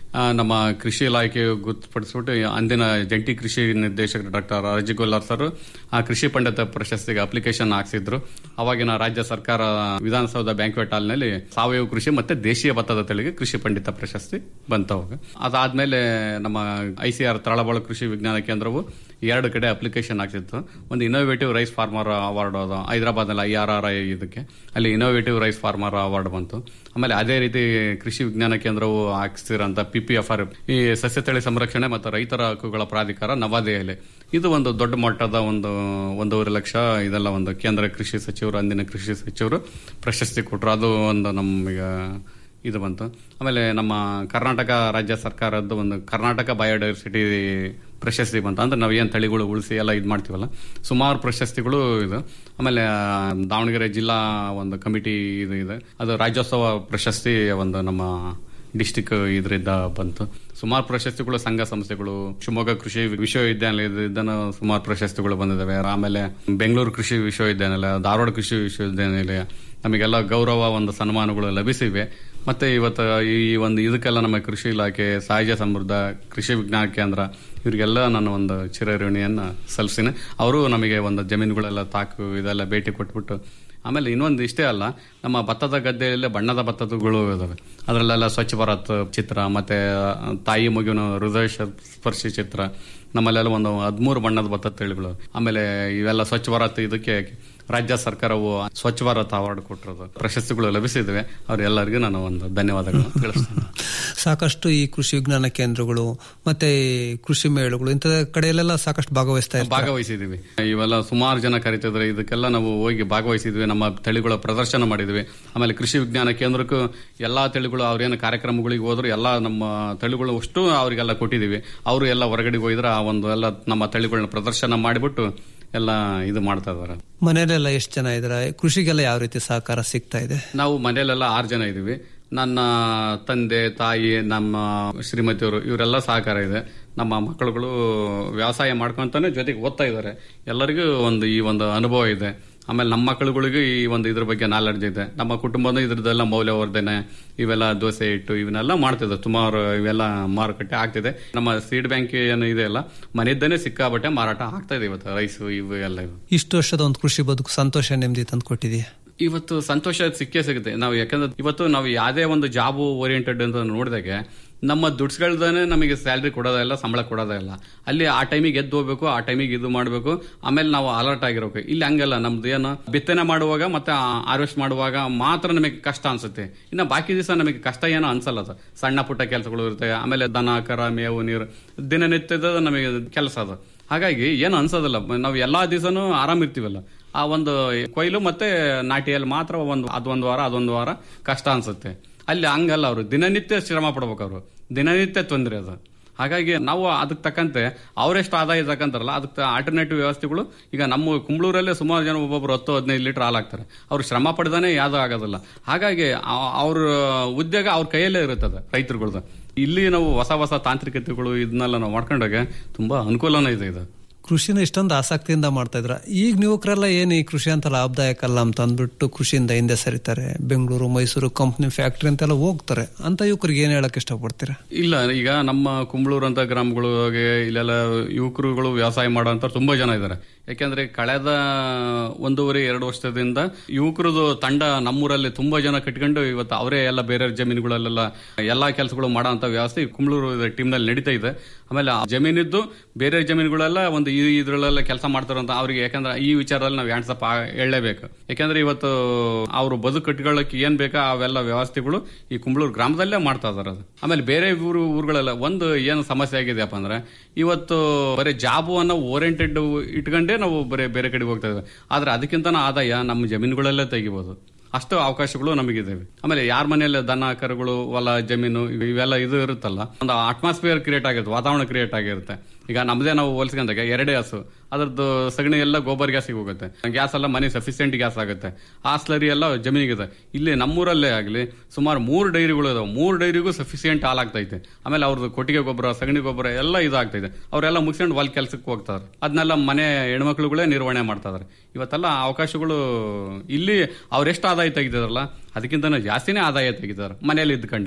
ಆ, ನಮ್ಮ ಕೃಷಿ ಇಲಾಖೆ ಗುರುತುಪಡಿಸ್ಬಿಟ್ಟು ಅಂದಿನ ಜಂಟಿ ಕೃಷಿ ನಿರ್ದೇಶಕರು ಡಾಕ್ಟರ್ ರಾಜಗೋಲ್ಲಾರ್ ಸರ್ ಆ ಕೃಷಿ ಪಂಡಿತ ಪ್ರಶಸ್ತಿಗೆ ಅಪ್ಲಿಕೇಶನ್ ಹಾಕ್ಸಿದ್ರು ಅವಾಗಿನ ರಾಜ್ಯ ಸರ್ಕಾರ ವಿಧಾನಸೌಧ ಬ್ಯಾಂಕ್ವೆಟ್ ಹಾಲ್ನಲ್ಲಿ ಸಾವಯವ ಕೃಷಿ ಮತ್ತೆ ದೇಶೀಯ ಭತ್ತದ ತಳಿಗೆ ಕೃಷಿ ಪಂಡಿತ ಪ್ರಶಸ್ತಿ ಬಂತು ಅವಾಗ ಅದಾದ್ಮೇಲೆ ನಮ್ಮ ಐಸಿಆರ್ ತಳಬಾಳು ಕೃಷಿ ವಿಜ್ಞಾನ ಕೇಂದ್ರವು ಎರಡು ಕಡೆ ಅಪ್ಲಿಕೇಶನ್ ಹಾಕ್ಸಿತ್ತು ಒಂದು ಇನೋವೇಟಿವ್ ರೈಸ್ ಫಾರ್ಮರ್ ಅವಾರ್ಡ್ ಹೈದರಾಬಾದ್ನಲ್ಲಿ ಐ ಆರ್ ಆರ್ ಐ ಇದಕ್ಕೆ ಅಲ್ಲಿ ಇನೋವೇಟಿವ್ ರೈಸ್ ಫಾರ್ಮರ್ ಅವಾರ್ಡ್ ಬಂತು ಆಮೇಲೆ ಅದೇ ರೀತಿ ಕೃಷಿ ವಿಜ್ಞಾನ ಕೇಂದ್ರವು ಹಾಕ್ಸಿರಂತ ಪಿ ಪಿ ಎಫ್ ಆರ್ ಈ ಸಸ್ಯ ತಳಿ ಸಂರಕ್ಷಣೆ ಮತ್ತು ರೈತರ ಹಕ್ಕುಗಳ ಪ್ರಾಧಿಕಾರ ನವದೆಹಲಿ ಇದು ಒಂದು ದೊಡ್ಡ ಮಟ್ಟದ ಒಂದು ಒಂದೂವರೆ ಲಕ್ಷ ಇದೆಲ್ಲ ಒಂದು ಕೇಂದ್ರ ಕೃಷಿ ಸಚಿವರು ಅಂದಿನ ಕೃಷಿ ಸಚಿವರು ಪ್ರಶಸ್ತಿ ಕೊಟ್ಟರು ಅದು ಒಂದು ನಮಗೆ ಇದು ಬಂತು ಆಮೇಲೆ ನಮ್ಮ ಕರ್ನಾಟಕ ರಾಜ್ಯ ಸರ್ಕಾರದ್ದು ಒಂದು ಕರ್ನಾಟಕ ಬಯೋಡೈವರ್ಸಿಟಿ ಪ್ರಶಸ್ತಿ ಬಂತು ಅಂದ್ರೆ ನಾವು ಏನು ತಳಿಗಳು ಉಳಿಸಿ ಎಲ್ಲ ಇದು ಮಾಡ್ತೀವಲ್ಲ ಸುಮಾರು ಪ್ರಶಸ್ತಿಗಳು ಇದು ಆಮೇಲೆ ಆ, ದಾವಣಗೆರೆ ಜಿಲ್ಲಾ ಒಂದು ಕಮಿಟಿ ಇದು ಇದೆ ಅದು ರಾಜ್ಯೋತ್ಸವ ಪ್ರಶಸ್ತಿ ಒಂದು ನಮ್ಮ ಡಿಸ್ಟಿಕ್ ಇದರಿಂದ ಬಂತು ಸುಮಾರು ಪ್ರಶಸ್ತಿಗಳು ಸಂಘ ಸಂಸ್ಥೆಗಳು ಶಿವಮೊಗ್ಗ ಕೃಷಿ ವಿಶ್ವವಿದ್ಯಾನಿಲಯದಿಂದ ಸುಮಾರು ಪ್ರಶಸ್ತಿಗಳು ಬಂದಿದ್ದಾವೆ ಆಮೇಲೆ ಬೆಂಗಳೂರು ಕೃಷಿ ವಿಶ್ವವಿದ್ಯಾನಿಲಯ ಧಾರವಾಡ ಕೃಷಿ ವಿಶ್ವವಿದ್ಯಾನಿಲಯ ನಮಗೆಲ್ಲ ಗೌರವ ಒಂದು ಸನ್ಮಾನಗಳು ಲಭಿಸಿವೆ ಮತ್ತೆ ಇವತ್ತು ಈ ಒಂದು ಇದಕ್ಕೆಲ್ಲ ನಮ್ಮ ಕೃಷಿ ಇಲಾಖೆ ಸಹಜ ಸಮೃದ್ಧ ಕೃಷಿ ವಿಜ್ಞಾನ ಕೇಂದ್ರ ಇವರಿಗೆಲ್ಲ ನಾನು ಒಂದು ಚಿರಋಣಿಯನ್ನ ಸಲ್ಲಿಸ್ತೀನಿ ಅವರು ನಮಗೆ ಒಂದು ಜಮೀನುಗಳೆಲ್ಲ ತಾಕು ಇದೆಲ್ಲ ಭೇಟಿ ಕೊಟ್ಬಿಟ್ಟು ಆಮೇಲೆ ಇನ್ನೊಂದು ಇಷ್ಟೇ ಅಲ್ಲ ನಮ್ಮ ಭತ್ತದ ಗದ್ದೆಯಲ್ಲಿ ಬಣ್ಣದ ಭತ್ತದಗಳು ಇದಾವೆ ಅದರಲ್ಲೆಲ್ಲ ಸ್ವಚ್ಛ ಭಾರತ್ ಚಿತ್ರ ಮತ್ತೆ ತಾಯಿ ಮಗುವಿನ ಹೃದಯ ಸ್ಪರ್ಶಿ ಚಿತ್ರ ನಮ್ಮಲ್ಲೆಲ್ಲ ಒಂದು ಹದಿಮೂರು ಬಣ್ಣದ ಭತ್ತದ ತಳಿಗಳು ಆಮೇಲೆ ಇವೆಲ್ಲ ಸ್ವಚ್ಛ ಭಾರತ್ ಇದಕ್ಕೆ ರಾಜ್ಯ ಸರ್ಕಾರವು ಸ್ವಚ್ಛ ಭಾರತ್ ಅವಾರ್ಡ್ ಕೊಟ್ಟಿರೋದು ಪ್ರಶಸ್ತಿಗಳು ಲಭಿಸಿದ್ವೆ ಅವರೆಲ್ಲರಿಗೂ ನಾನು ಒಂದು ಧನ್ಯವಾದಗಳನ್ನು ತಿಳಿಸ್ತೇನೆ ಸಾಕಷ್ಟು ಈ ಕೃಷಿ ವಿಜ್ಞಾನ ಕೇಂದ್ರಗಳು ಮತ್ತೆ ಈ ಕೃಷಿ ಮೇಳಗಳು ಇಂಥ ಕಡೆಯಲ್ಲೆಲ್ಲ ಸಾಕಷ್ಟು ಭಾಗವಹಿಸ್ತಾ ಇರ್ತಾರೆ ಭಾಗವಹಿಸಿದೀವಿ ಇವೆಲ್ಲ ಸುಮಾರು ಜನ ಕರಿತಿದ್ರೆ ಇದಕ್ಕೆಲ್ಲ ನಾವು ಹೋಗಿ ಭಾಗವಹಿಸಿದ್ವಿ ನಮ್ಮ ತಳಿಗಳ ಪ್ರದರ್ಶನ ಮಾಡಿದ್ವಿ ಆಮೇಲೆ ಕೃಷಿ ವಿಜ್ಞಾನ ಕೇಂದ್ರಕ್ಕೂ ಎಲ್ಲಾ ತಳಿಗಳು ಅವ್ರೇನು ಕಾರ್ಯಕ್ರಮಗಳಿಗೆ ಹೋದ್ರು ಎಲ್ಲಾ ನಮ್ಮ ತಳಿಗಳು ಅಷ್ಟು ಅವರಿಗೆಲ್ಲ ಕೊಟ್ಟಿದೀವಿ ಅವರು ಎಲ್ಲ ಹೊರಗಡೆ ಹೋಗಿದ್ರೆ ಆ ಒಂದು ಎಲ್ಲ ನಮ್ಮ ತಳಿಗಳನ್ನ ಪ್ರದರ್ಶನ ಮಾಡಿಬಿಟ್ಟು ಎಲ್ಲ ಇದು ಮಾಡ್ತಾ ಇದಾರೆ ಮನೆಯಲ್ಲೆಲ್ಲ ಎಷ್ಟು ಜನ ಇದ್ದಾರೆ ಕೃಷಿಗೆಲ್ಲ ಯಾವ ರೀತಿ ಸಹಕಾರ ಸಿಗ್ತಾ ಇದೆ ನಾವು ಮನೆಯಲ್ಲೆಲ್ಲ ಆರು ಜನ ಇದೀವಿ ನನ್ನ ತಂದೆ ತಾಯಿ ನಮ್ಮ ಶ್ರೀಮತಿಯವರು ಇವರೆಲ್ಲ ಸಹಕಾರ ಇದೆ ನಮ್ಮ ಮಕ್ಕಳುಗಳು ವ್ಯವಸಾಯ ಮಾಡ್ಕೊಂತಾನೆ ಜೊತೆಗೆ ಓದ್ತಾ ಇದ್ದಾರೆ ಎಲ್ಲರಿಗೂ ಒಂದು ಈ ಒಂದು ಅನುಭವ ಇದೆ ಆಮೇಲೆ ನಮ್ಮ ಮಕ್ಕಳುಗಳಿಗೂ ಈ ಒಂದು ಇದ್ರ ಬಗ್ಗೆ ನಾಲೆಡ್ಜ್ ಇದೆ ನಮ್ಮ ಕುಟುಂಬದ ಇದ್ರದ್ದೆಲ್ಲ ಮೌಲ್ಯವರ್ಧನೆ ಇವೆಲ್ಲ ದೋಸೆ ಇಟ್ಟು ಇವನ್ನೆಲ್ಲ ಮಾಡ್ತಿದ್ದೆ ಸುಮಾರು ಇವೆಲ್ಲ ಮಾರುಕಟ್ಟೆ ಆಗ್ತಿದೆ ನಮ್ಮ ಸೀಡ್ ಬ್ಯಾಂಕ್ ಏನು ಇದೆ ಅಲ್ಲ ಮನೆಯಿಂದನೇ ಸಿಕ್ಕಾಬಟ್ಟೆ ಮಾರಾಟ ಆಗ್ತಾ ಇದೆ ಇವತ್ತು ರೈಸು ಇವು ಎಲ್ಲ ಇವು ಇಷ್ಟು ವರ್ಷದ ಒಂದು ಕೃಷಿ ಬದುಕು ಸಂತೋಷ ನೆಮ್ಮದಿ ತಂದು ಕೊಟ್ಟಿದೆಯಾ ಇವತ್ತು ಸಂತೋಷ ಸಿಕ್ಕೇ ಸಿಗುತ್ತೆ ನಾವು ಯಾಕಂದ್ರೆ ಇವತ್ತು ನಾವು ಯಾವುದೇ ಒಂದು ಜಾಬ್ ಓರಿಯೆಂಟೆಡ್ ಅಂತ ನೋಡಿದಾಗೆ ನಮ್ಮ ದುಡ್ಸ್ಗಳ್ದಾನೆ ನಮಗೆ ಸ್ಯಾಲ್ರಿ ಕೊಡೋದೇ ಇಲ್ಲ ಸಂಬಳ ಕೊಡೋದೇ ಇಲ್ಲ ಅಲ್ಲಿ ಆ ಟೈಮಿಗೆ ಎದ್ದು ಹೋಗ್ಬೇಕು ಆ ಟೈಮಿಗೆ ಇದು ಮಾಡಬೇಕು ಆಮೇಲೆ ನಾವು ಅಲರ್ಟ್ ಆಗಿರ್ಬೇಕು ಇಲ್ಲಿ ಹಂಗಲ್ಲ ನಮ್ದು ಏನು ಬಿತ್ತನೆ ಮಾಡುವಾಗ ಮತ್ತೆ ಹಾರ್ವೆಸ್ಟ್ ಮಾಡುವಾಗ ಮಾತ್ರ ನಮಗೆ ಕಷ್ಟ ಅನ್ಸುತ್ತೆ ಇನ್ನು ಬಾಕಿ ದಿವಸ ನಮಗೆ ಕಷ್ಟ ಏನೋ ಅನ್ಸಲ್ಲ ಅದು ಸಣ್ಣ ಪುಟ್ಟ ಕೆಲಸಗಳು ಇರುತ್ತೆ ಆಮೇಲೆ ದನ ಕರ ಮೇವು ನೀರು ದಿನನಿತ್ಯದ ನಮಗೆ ಕೆಲಸ ಅದು ಹಾಗಾಗಿ ಏನು ಅನ್ಸೋದಿಲ್ಲ ನಾವು ಎಲ್ಲಾ ದಿವಸನೂ ಆರಾಮ್ ಇರ್ತೀವಲ್ಲ ಆ ಒಂದು ಕೊಯ್ಲು ಮತ್ತೆ ನಾಟಿಯಲ್ಲಿ ಮಾತ್ರ ಒಂದು ಅದೊಂದು ವಾರ ಅದೊಂದು ವಾರ ಕಷ್ಟ ಅನ್ಸುತ್ತೆ ಅಲ್ಲಿ ಹಂಗಲ್ಲ ಅವರು ದಿನನಿತ್ಯ ಶ್ರಮ ಪಡ್ಬೇಕು ಅವರು ದಿನನಿತ್ಯ ತೊಂದರೆ ಅದು ಹಾಗಾಗಿ ನಾವು ಅದಕ್ಕೆ ತಕ್ಕಂತೆ ಅವರೆಷ್ಟು ಆದಾಯ ತಕ್ಕಂತಾರಲ್ಲ ಅದಕ್ಕೆ ಆಲ್ಟರ್ನೇಟಿವ್ ವ್ಯವಸ್ಥೆಗಳು ಈಗ ನಮ್ಮ ಕುಂಬ್ಳೂರಲ್ಲೇ ಸುಮಾರು ಜನ ಒಬ್ಬೊಬ್ರು ಹತ್ತು ಹದಿನೈದು ಲೀಟರ್ ಹಾಲು ಹಾಕ್ತಾರೆ ಅವ್ರು ಶ್ರಮ ಪಡೆದಾನೆ ಯಾವ್ದು ಆಗೋದಿಲ್ಲ ಹಾಗಾಗಿ ಆ- ಅವ್ರ ಉದ್ಯೋಗ ಅವ್ರ ಕೈಯಲ್ಲೇ ಇರುತ್ತದೆ ರೈತರುಗಳದ್ದು ಇಲ್ಲಿ ನಾವು ಹೊಸ ಹೊಸ ತಾಂತ್ರಿಕತೆಗಳು ಇದನ್ನೆಲ್ಲ ನಾವು ಮಾಡ್ಕೊಂಡಾಗ ತುಂಬಾ ಅನುಕೂಲನೇ ಇದೆ ಇದು ಕೃಷಿನ ಇಷ್ಟೊಂದು ಆಸಕ್ತಿಯಿಂದ ಮಾಡ್ತಾ ಇದ್ರ ಈಗ ಯುವಕರೆಲ್ಲ ಏನು ಈ ಕೃಷಿ ಅಂತ ಲಾಭದಾಯಕ ಅಲ್ಲ ಅಂತ ಅಂದ್ಬಿಟ್ಟು ಕೃಷಿಯಿಂದ ಹಿಂದೆ ಸರಿತಾರೆ ಬೆಂಗಳೂರು ಮೈಸೂರು ಕಂಪ್ನಿ ಫ್ಯಾಕ್ಟ್ರಿ ಅಂತೆಲ್ಲ ಹೋಗ್ತಾರೆ ಅಂತ ಯುವಕರಿಗೆ ಏನ್ ಹೇಳಕ್ ಇಷ್ಟಪಡ್ತೀರಾ ಇಲ್ಲ ಈಗ ನಮ್ಮ ಕುಂಬಳೂರು ಅಂತ ಗ್ರಾಮಗಳಿಗೆ ಇಲ್ಲೆಲ್ಲ ಯುವಕರುಗಳು ವ್ಯವಸಾಯ ಮಾಡೋಂಥ ತುಂಬಾ ಜನ ಇದ್ದಾರೆ ಯಾಕೆಂದ್ರೆ ಕಳೆದ ಒಂದೂವರೆ ಎರಡು ವರ್ಷದಿಂದ ಯುವಕರದು ತಂಡ ನಮ್ಮೂರಲ್ಲಿ ತುಂಬಾ ಜನ ಕಟ್ಕೊಂಡು ಇವತ್ತು ಅವರೇ ಎಲ್ಲ ಬೇರೆ ಜಮೀನುಗಳಲ್ಲೆಲ್ಲ ಎಲ್ಲಾ ಕೆಲಸಗಳು ಮಾಡೋ ಅಂತ ವ್ಯವಸ್ಥೆ ಈ ಕುಂಬಳೂರು ಟೀಮ್ ನಲ್ಲಿ ನಡೀತಾ ಇದೆ ಆಮೇಲೆ ಆ ಜಮೀನಿದ್ದು ಬೇರೆ ಜಮೀನುಗಳೆಲ್ಲ ಒಂದು ಈ ಇದ್ರಲ್ಲೆಲ್ಲ ಕೆಲಸ ಮಾಡ್ತಾರಂತ ಅವ್ರಿಗೆ ಯಾಕಂದ್ರೆ ಈ ವಿಚಾರದಲ್ಲಿ ನಾವು ಹ್ಯಾಂಡ್ಸಪ್ ಹೇಳಲೇಬೇಕು ಯಾಕಂದ್ರೆ ಇವತ್ತು ಅವರು ಬದುಕು ಕಟ್ಕೊಳ್ಳೋಕೆ ಏನ್ ಬೇಕಾ ಅವೆಲ್ಲ ವ್ಯವಸ್ಥೆಗಳು ಈ ಕುಂಬಳೂರು ಗ್ರಾಮದಲ್ಲೇ ಮಾಡ್ತಾ ಇದಾರೆ ಅದು ಆಮೇಲೆ ಬೇರೆ ಊರು ಊರುಗಳೆಲ್ಲ ಒಂದು ಏನು ಸಮಸ್ಯೆ ಆಗಿದೆಯಪ್ಪ ಅಂದ್ರೆ ಇವತ್ತು ಬರೀ ಜಾಬು ಅನ್ನೋ ಓರಿಯೆಂಟೆಡ್ ಇಟ್ಕೊಂಡೇ ನಾವು ಬರೀ ಬೇರೆ ಕಡೆಗೆ ಹೋಗ್ತಾ ಇದ್ದೇವೆ ಆದ್ರೆ ಅದಕ್ಕಿಂತ ಆದಾಯ ನಮ್ಮ ಜಮೀನುಗಳಲ್ಲೇ ತೆಗಿಬಹುದು ಅಷ್ಟು ಅವಕಾಶಗಳು ನಮಗಿದಾವೆ ಆಮೇಲೆ ಯಾರ ಮನೆಯಲ್ಲಿ ದನ ಕರುಗಳು ಹೊಲ ಜಮೀನು ಇವೆಲ್ಲ ಇದು ಇರುತ್ತಲ್ಲ ಒಂದು ಅಟ್ಮಾಸ್ಫಿಯರ್ ಕ್ರಿಯೇಟ್ ಆಗಿರುತ್ತೆ ವಾತಾವರಣ ಕ್ರಿಯೇಟ್ ಆಗಿರುತ್ತೆ ಈಗ ನಮ್ದೇ ನಾವು ಹೋಲಿಸ್ಕೊಂಡಾಗ ಎರಡೇ ಹಸು ಅದ್ರದ್ದು ಸಗಣಿ ಎಲ್ಲ ಗೋಬರ್ ಗ್ಯಾಸಿಗೆ ಹೋಗುತ್ತೆ ಗ್ಯಾಸ್ ಎಲ್ಲ ಮನೆ ಸಫಿಸಿಯೆಂಟ್ ಗ್ಯಾಸ್ ಆಗುತ್ತೆ ಆ ಸ್ಲರಿ ಎಲ್ಲ ಜಮೀನಿಗಿದೆ ಇಲ್ಲಿ ನಮ್ಮೂರಲ್ಲೇ ಆಗಲಿ ಸುಮಾರು ಮೂರು ಡೈರಿಗಳು ಇದಾವೆ ಮೂರು ಡೈರಿಗೂ ಸಫಿಸಿಯೆಂಟ್ ಹಾಲಾಗ್ತೈತೆ ಆಮೇಲೆ ಅವ್ರದ್ದು ಕೊಟ್ಟಿಗೆ ಗೊಬ್ಬರ ಸಗಣಿ ಗೊಬ್ಬರ ಎಲ್ಲ ಇದಾಗ್ತೈತೆ ಅವರೆಲ್ಲ ಮುಗಿಸ್ಕೊಂಡು ಹೊಲ್ ಕೆಲ್ಸಕ್ಕೆ ಹೋಗ್ತಾರೆ ಅದನ್ನೆಲ್ಲ ಮನೆ ಹೆಣ್ಮಕ್ಳುಗಳೇ ನಿರ್ವಹಣೆ ಮಾಡ್ತಾ ಇದಾರೆ ಇವತ್ತೆಲ್ಲ ಅವಕಾಶಗಳು ಇಲ್ಲಿ ಅವ್ರೆಷ್ಟು ಆದಾಯ ತೆಗಿತಾರಲ್ಲ ಅದಕ್ಕಿಂತ ಜಾಸ್ತಿನೇ ಆದಾಯ ತೆಗಿತಾರೆ ಮನೆಯಲ್ಲಿ ಇದ್ಕೊಂಡೆ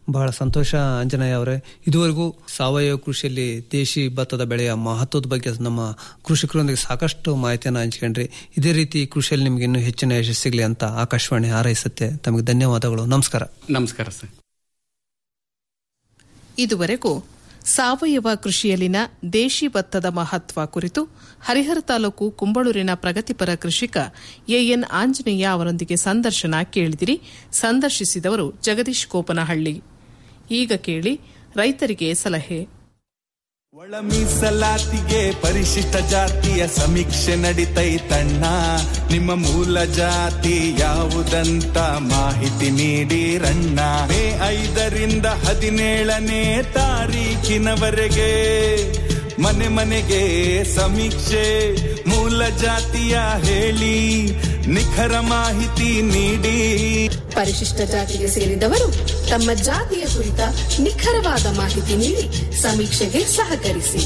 ಬಹಳ ಸಂತೋಷ ಆಂಜನೇಯ ಅವರೇ ಇದುವರೆಗೂ ಸಾವಯವ ಕೃಷಿಯಲ್ಲಿ ದೇಶಿ ಭತ್ತದ ಬೆಳೆಯ ಮಹತ್ವದ ಬಗ್ಗೆ ನಮ್ಮ ಕೃಷಿಕರೊಂದಿಗೆ ಸಾಕಷ್ಟು ಮಾಹಿತಿಯನ್ನು ಹಂಚ್ಕೊಂಡ್ರಿ ಇದೇ ರೀತಿ ಕೃಷಿಯಲ್ಲಿ ನಿಮ್ಗೆ ಇನ್ನೂ ಹೆಚ್ಚಿನ ಯಶಸ್ಸು ಸಿಗಲಿ ಅಂತ ಆಕಾಶವಾಣಿ ಹಾರೈಸುತ್ತೆ ತಮಗೆ ಧನ್ಯವಾದಗಳು ನಮಸ್ಕಾರ ನಮಸ್ಕಾರ ಸರ್ ಇದುವರೆಗೂ ಸಾವಯವ ಕೃಷಿಯಲ್ಲಿನ ದೇಶಿ ಭತ್ತದ ಮಹತ್ವ ಕುರಿತು ಹರಿಹರ ತಾಲೂಕು ಕುಂಬಳೂರಿನ ಪ್ರಗತಿಪರ ಕೃಷಿಕ ಎಎನ್ ಆಂಜನೇಯ ಅವರೊಂದಿಗೆ ಸಂದರ್ಶನ ಕೇಳಿದಿರಿ ಸಂದರ್ಶಿಸಿದವರು ಜಗದೀಶ್ ಕೋಪನಹಳ್ಳಿ ಈಗ ಕೇಳಿ ರೈತರಿಗೆ ಸಲಹೆ ಒಳ ಮೀಸಲಾತಿಗೆ ಪರಿಶಿಷ್ಟ ಜಾತಿಯ ಸಮೀಕ್ಷೆ ನಡಿತೈತಣ್ಣ ನಿಮ್ಮ ಮೂಲ ಜಾತಿ ಯಾವುದಂತ ಮಾಹಿತಿ ನೀಡಿರಣ್ಣ ಮೇ ಐದರಿಂದ ಹದಿನೇಳನೇ ತಾರೀಕಿನವರೆಗೆ ಮನೆ ಮನೆಗೆ ಸಮೀಕ್ಷೆ ಮೂಲ ಜಾತಿಯ ಹೇಳಿ ನಿಖರ ಮಾಹಿತಿ ನೀಡಿ ಪರಿಶಿಷ್ಟ ಜಾತಿಗೆ ಸೇರಿದವರು ತಮ್ಮ ಜಾತಿಯ ಕುರಿತ ನಿಖರವಾದ ಮಾಹಿತಿ ನೀಡಿ ಸಮೀಕ್ಷೆಗೆ ಸಹಕರಿಸಿ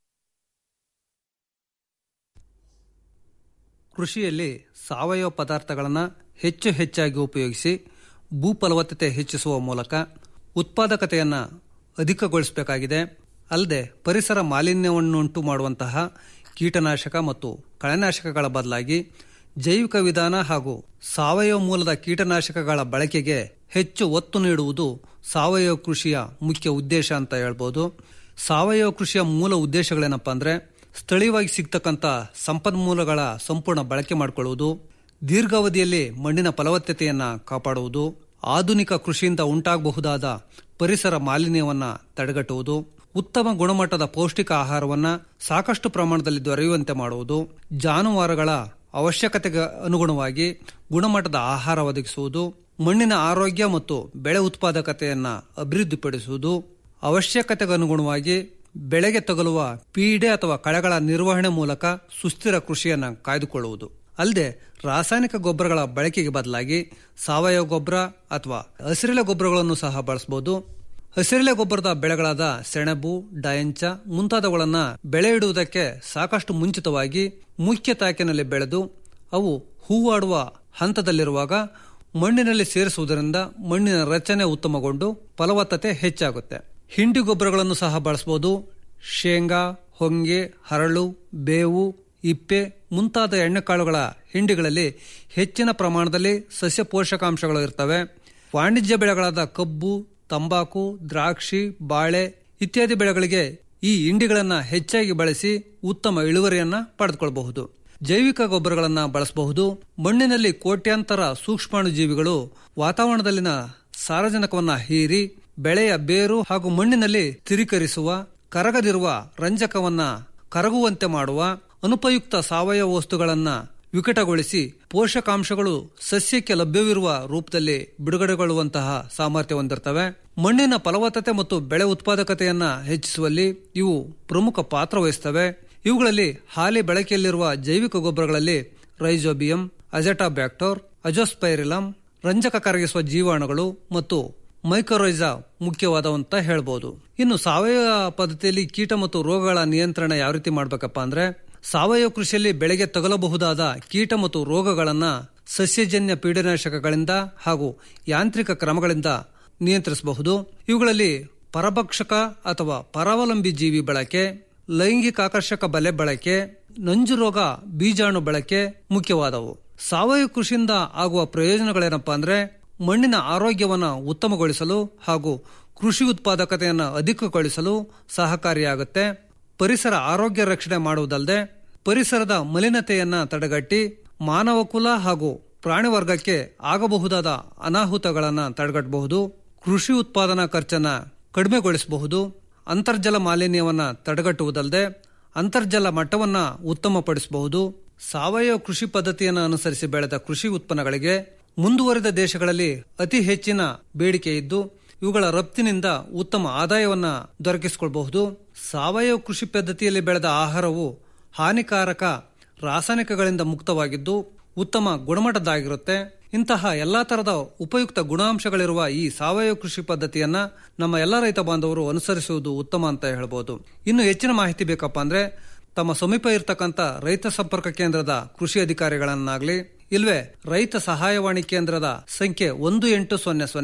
ಕೃಷಿಯಲ್ಲಿ ಸಾವಯವ ಪದಾರ್ಥಗಳನ್ನು ಹೆಚ್ಚು ಹೆಚ್ಚಾಗಿ ಉಪಯೋಗಿಸಿ ಭೂ ಫಲವತ್ತತೆ ಹೆಚ್ಚಿಸುವ ಮೂಲಕ ಉತ್ಪಾದಕತೆಯನ್ನು ಅಧಿಕಗೊಳಿಸಬೇಕಾಗಿದೆ ಅಲ್ಲದೆ ಪರಿಸರ ಮಾಲಿನ್ಯವನ್ನುಂಟು ಮಾಡುವಂತಹ ಕೀಟನಾಶಕ ಮತ್ತು ಕಳೆನಾಶಕಗಳ ಬದಲಾಗಿ ಜೈವಿಕ ವಿಧಾನ ಹಾಗೂ ಸಾವಯವ ಮೂಲದ ಕೀಟನಾಶಕಗಳ ಬಳಕೆಗೆ ಹೆಚ್ಚು ಒತ್ತು ನೀಡುವುದು ಸಾವಯವ ಕೃಷಿಯ ಮುಖ್ಯ ಉದ್ದೇಶ ಅಂತ ಹೇಳ್ಬೋದು ಸಾವಯವ ಕೃಷಿಯ ಮೂಲ ಉದ್ದೇಶಗಳೇನಪ್ಪ ಅಂದ್ರೆ ಸ್ಥಳೀಯವಾಗಿ ಸಿಗ್ತಕ್ಕಂಥ ಸಂಪನ್ಮೂಲಗಳ ಸಂಪೂರ್ಣ ಬಳಕೆ ಮಾಡಿಕೊಳ್ಳುವುದು ದೀರ್ಘಾವಧಿಯಲ್ಲಿ ಮಣ್ಣಿನ ಫಲವತ್ತತೆಯನ್ನು ಕಾಪಾಡುವುದು ಆಧುನಿಕ ಕೃಷಿಯಿಂದ ಉಂಟಾಗಬಹುದಾದ ಪರಿಸರ ಮಾಲಿನ್ಯವನ್ನು ತಡೆಗಟ್ಟುವುದು ಉತ್ತಮ ಗುಣಮಟ್ಟದ ಪೌಷ್ಟಿಕ ಆಹಾರವನ್ನು ಸಾಕಷ್ಟು ಪ್ರಮಾಣದಲ್ಲಿ ದೊರೆಯುವಂತೆ ಮಾಡುವುದು ಜಾನುವಾರುಗಳ ಅವಶ್ಯಕತೆಗೆ ಅನುಗುಣವಾಗಿ ಗುಣಮಟ್ಟದ ಆಹಾರ ಒದಗಿಸುವುದು ಮಣ್ಣಿನ ಆರೋಗ್ಯ ಮತ್ತು ಬೆಳೆ ಉತ್ಪಾದಕತೆಯನ್ನು ಅಭಿವೃದ್ಧಿಪಡಿಸುವುದು ಅವಶ್ಯಕತೆಗೆ ಅನುಗುಣವಾಗಿ ಬೆಳೆಗೆ ತಗುಲುವ ಪೀಡೆ ಅಥವಾ ಕಳೆಗಳ ನಿರ್ವಹಣೆ ಮೂಲಕ ಸುಸ್ಥಿರ ಕೃಷಿಯನ್ನು ಕಾಯ್ದುಕೊಳ್ಳುವುದು ಅಲ್ಲದೆ ರಾಸಾಯನಿಕ ಗೊಬ್ಬರಗಳ ಬಳಕೆಗೆ ಬದಲಾಗಿ ಸಾವಯವ ಗೊಬ್ಬರ ಅಥವಾ ಹಸಿರೆಲೆ ಗೊಬ್ಬರಗಳನ್ನು ಸಹ ಬಳಸಬಹುದು ಹಸಿರೆಲೆ ಗೊಬ್ಬರದ ಬೆಳೆಗಳಾದ ಸೆಣಬು ಡಯಂಚ ಮುಂತಾದವುಗಳನ್ನು ಬೆಳೆ ಇಡುವುದಕ್ಕೆ ಸಾಕಷ್ಟು ಮುಂಚಿತವಾಗಿ ಮುಖ್ಯ ತಾಕಿನಲ್ಲಿ ಬೆಳೆದು ಅವು ಹೂವಾಡುವ ಹಂತದಲ್ಲಿರುವಾಗ ಮಣ್ಣಿನಲ್ಲಿ ಸೇರಿಸುವುದರಿಂದ ಮಣ್ಣಿನ ರಚನೆ ಉತ್ತಮಗೊಂಡು ಫಲವತ್ತತೆ ಹೆಚ್ಚಾಗುತ್ತೆ ಹಿಂಡಿ ಗೊಬ್ಬರಗಳನ್ನು ಸಹ ಬಳಸಬಹುದು ಶೇಂಗಾ ಹೊಂಗೆ ಹರಳು ಬೇವು ಇಪ್ಪೆ ಮುಂತಾದ ಎಣ್ಣೆಕಾಳುಗಳ ಹಿಂಡಿಗಳಲ್ಲಿ ಹೆಚ್ಚಿನ ಪ್ರಮಾಣದಲ್ಲಿ ಸಸ್ಯ ಪೋಷಕಾಂಶಗಳು ಇರ್ತವೆ ವಾಣಿಜ್ಯ ಬೆಳೆಗಳಾದ ಕಬ್ಬು ತಂಬಾಕು ದ್ರಾಕ್ಷಿ ಬಾಳೆ ಇತ್ಯಾದಿ ಬೆಳೆಗಳಿಗೆ ಈ ಹಿಂಡಿಗಳನ್ನ ಹೆಚ್ಚಾಗಿ ಬಳಸಿ ಉತ್ತಮ ಇಳುವರಿಯನ್ನ ಪಡೆದುಕೊಳ್ಳಬಹುದು ಜೈವಿಕ ಗೊಬ್ಬರಗಳನ್ನ ಬಳಸಬಹುದು ಮಣ್ಣಿನಲ್ಲಿ ಕೋಟ್ಯಾಂತರ ಸೂಕ್ಷ್ಮಾಣು ಜೀವಿಗಳು ವಾತಾವರಣದಲ್ಲಿನ ಸಾರಜನಕವನ್ನ ಹೀರಿ ಬೆಳೆಯ ಬೇರು ಹಾಗೂ ಮಣ್ಣಿನಲ್ಲಿ ಸ್ಥಿರೀಕರಿಸುವ ಕರಗದಿರುವ ರಂಜಕವನ್ನ ಕರಗುವಂತೆ ಮಾಡುವ ಅನುಪಯುಕ್ತ ಸಾವಯವ ವಸ್ತುಗಳನ್ನ ವಿಕಟಗೊಳಿಸಿ ಪೋಷಕಾಂಶಗಳು ಸಸ್ಯಕ್ಕೆ ಲಭ್ಯವಿರುವ ರೂಪದಲ್ಲಿ ಬಿಡುಗಡೆಗೊಳ್ಳುವಂತಹ ಸಾಮರ್ಥ್ಯ ಹೊಂದಿರ್ತವೆ ಮಣ್ಣಿನ ಫಲವತ್ತತೆ ಮತ್ತು ಬೆಳೆ ಉತ್ಪಾದಕತೆಯನ್ನ ಹೆಚ್ಚಿಸುವಲ್ಲಿ ಇವು ಪ್ರಮುಖ ಪಾತ್ರ ವಹಿಸ್ತವೆ ಇವುಗಳಲ್ಲಿ ಹಾಲಿ ಬಳಕೆಯಲ್ಲಿರುವ ಜೈವಿಕ ಗೊಬ್ಬರಗಳಲ್ಲಿ ರೈಜೋಬಿಯಂ ಅಜೆಟಾಬ್ಯಾಕ್ಟೋರ್ ಅಜೋಸ್ಪೈರಿಲಮ್ ರಂಜಕ ಕರಗಿಸುವ ಜೀವಾಣುಗಳು ಮತ್ತು ಮೈಕ್ರೋರೈಜಾ ಮುಖ್ಯವಾದವಂತ ಹೇಳ್ಬೋದು ಇನ್ನು ಸಾವಯವ ಪದ್ಧತಿಯಲ್ಲಿ ಕೀಟ ಮತ್ತು ರೋಗಗಳ ನಿಯಂತ್ರಣ ಯಾವ ರೀತಿ ಮಾಡ್ಬೇಕಪ್ಪ ಅಂದ್ರೆ ಸಾವಯವ ಕೃಷಿಯಲ್ಲಿ ಬೆಳೆಗೆ ತಗಲಬಹುದಾದ ಕೀಟ ಮತ್ತು ರೋಗಗಳನ್ನ ಸಸ್ಯಜನ್ಯ ಪೀಡನಾಶಕಗಳಿಂದ ಹಾಗೂ ಯಾಂತ್ರಿಕ ಕ್ರಮಗಳಿಂದ ನಿಯಂತ್ರಿಸಬಹುದು ಇವುಗಳಲ್ಲಿ ಪರಭಕ್ಷಕ ಅಥವಾ ಪರಾವಲಂಬಿ ಜೀವಿ ಬಳಕೆ ಲೈಂಗಿಕ ಆಕರ್ಷಕ ಬಲೆ ಬಳಕೆ ನಂಜು ರೋಗ ಬೀಜಾಣು ಬಳಕೆ ಮುಖ್ಯವಾದವು ಸಾವಯವ ಕೃಷಿಯಿಂದ ಆಗುವ ಪ್ರಯೋಜನಗಳೇನಪ್ಪಾ ಅಂದ್ರೆ ಮಣ್ಣಿನ ಆರೋಗ್ಯವನ್ನು ಉತ್ತಮಗೊಳಿಸಲು ಹಾಗೂ ಕೃಷಿ ಉತ್ಪಾದಕತೆಯನ್ನು ಅಧಿಕಗೊಳಿಸಲು ಸಹಕಾರಿಯಾಗುತ್ತೆ ಪರಿಸರ ಆರೋಗ್ಯ ರಕ್ಷಣೆ ಮಾಡುವುದಲ್ಲದೆ ಪರಿಸರದ ಮಲಿನತೆಯನ್ನ ತಡೆಗಟ್ಟಿ ಮಾನವ ಕುಲ ಹಾಗೂ ಪ್ರಾಣಿ ವರ್ಗಕ್ಕೆ ಆಗಬಹುದಾದ ಅನಾಹುತಗಳನ್ನು ತಡೆಗಟ್ಟಬಹುದು ಕೃಷಿ ಉತ್ಪಾದನಾ ಖರ್ಚನ್ನ ಕಡಿಮೆಗೊಳಿಸಬಹುದು ಅಂತರ್ಜಲ ಮಾಲಿನ್ಯವನ್ನ ತಡೆಗಟ್ಟುವುದಲ್ಲದೆ ಅಂತರ್ಜಲ ಮಟ್ಟವನ್ನ ಉತ್ತಮಪಡಿಸಬಹುದು ಸಾವಯವ ಕೃಷಿ ಪದ್ಧತಿಯನ್ನು ಅನುಸರಿಸಿ ಬೆಳೆದ ಕೃಷಿ ಉತ್ಪನ್ನಗಳಿಗೆ ಮುಂದುವರಿದ ದೇಶಗಳಲ್ಲಿ ಅತಿ ಹೆಚ್ಚಿನ ಬೇಡಿಕೆ ಇದ್ದು ಇವುಗಳ ರಫ್ತಿನಿಂದ ಉತ್ತಮ ಆದಾಯವನ್ನ ದೊರಕಿಸಿಕೊಳ್ಳಬಹುದು ಸಾವಯವ ಕೃಷಿ ಪದ್ಧತಿಯಲ್ಲಿ ಬೆಳೆದ ಆಹಾರವು ಹಾನಿಕಾರಕ ರಾಸಾಯನಿಕಗಳಿಂದ ಮುಕ್ತವಾಗಿದ್ದು ಉತ್ತಮ ಗುಣಮಟ್ಟದ್ದಾಗಿರುತ್ತೆ ಇಂತಹ ಎಲ್ಲಾ ತರದ ಉಪಯುಕ್ತ ಗುಣಾಂಶಗಳಿರುವ ಈ ಸಾವಯವ ಕೃಷಿ ಪದ್ಧತಿಯನ್ನ ನಮ್ಮ ಎಲ್ಲ ರೈತ ಬಾಂಧವರು ಅನುಸರಿಸುವುದು ಉತ್ತಮ ಅಂತ ಹೇಳ್ಬೋದು ಇನ್ನು ಹೆಚ್ಚಿನ ಮಾಹಿತಿ ಬೇಕಪ್ಪ ಅಂದ್ರೆ ತಮ್ಮ ಸಮೀಪ ಇರತಕ್ಕಂತ ರೈತ ಸಂಪರ್ಕ ಕೇಂದ್ರದ ಕೃಷಿ ಅಧಿಕಾರಿಗಳನ್ನಾಗ್ಲಿ ಇಲ್ವೇ ರೈತ ಸಹಾಯವಾಣಿ ಕೇಂದ್ರದ ಸಂಖ್ಯೆ ಒಂದು ಎಂಟು ಸೊನ್ನೆ ಸೊನ್ನೆ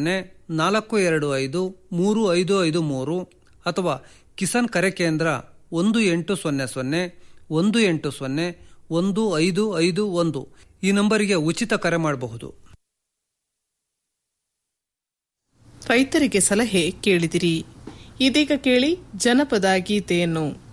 ನಾಲ್ಕು ಎರಡು ಐದು ಮೂರು ಐದು ಐದು ಮೂರು ಅಥವಾ ಕಿಸಾನ್ ಕರೆ ಕೇಂದ್ರ ಒಂದು ಎಂಟು ಸೊನ್ನೆ ಸೊನ್ನೆ ಒಂದು ಎಂಟು ಸೊನ್ನೆ ಒಂದು ಐದು ಐದು ಒಂದು ಈ ನಂಬರಿಗೆ ಉಚಿತ ಕರೆ ಮಾಡಬಹುದು ರೈತರಿಗೆ ಸಲಹೆ ಕೇಳಿದಿರಿ ಇದೀಗ ಕೇಳಿ ಜನಪದ ಗೀತೆಯನ್ನು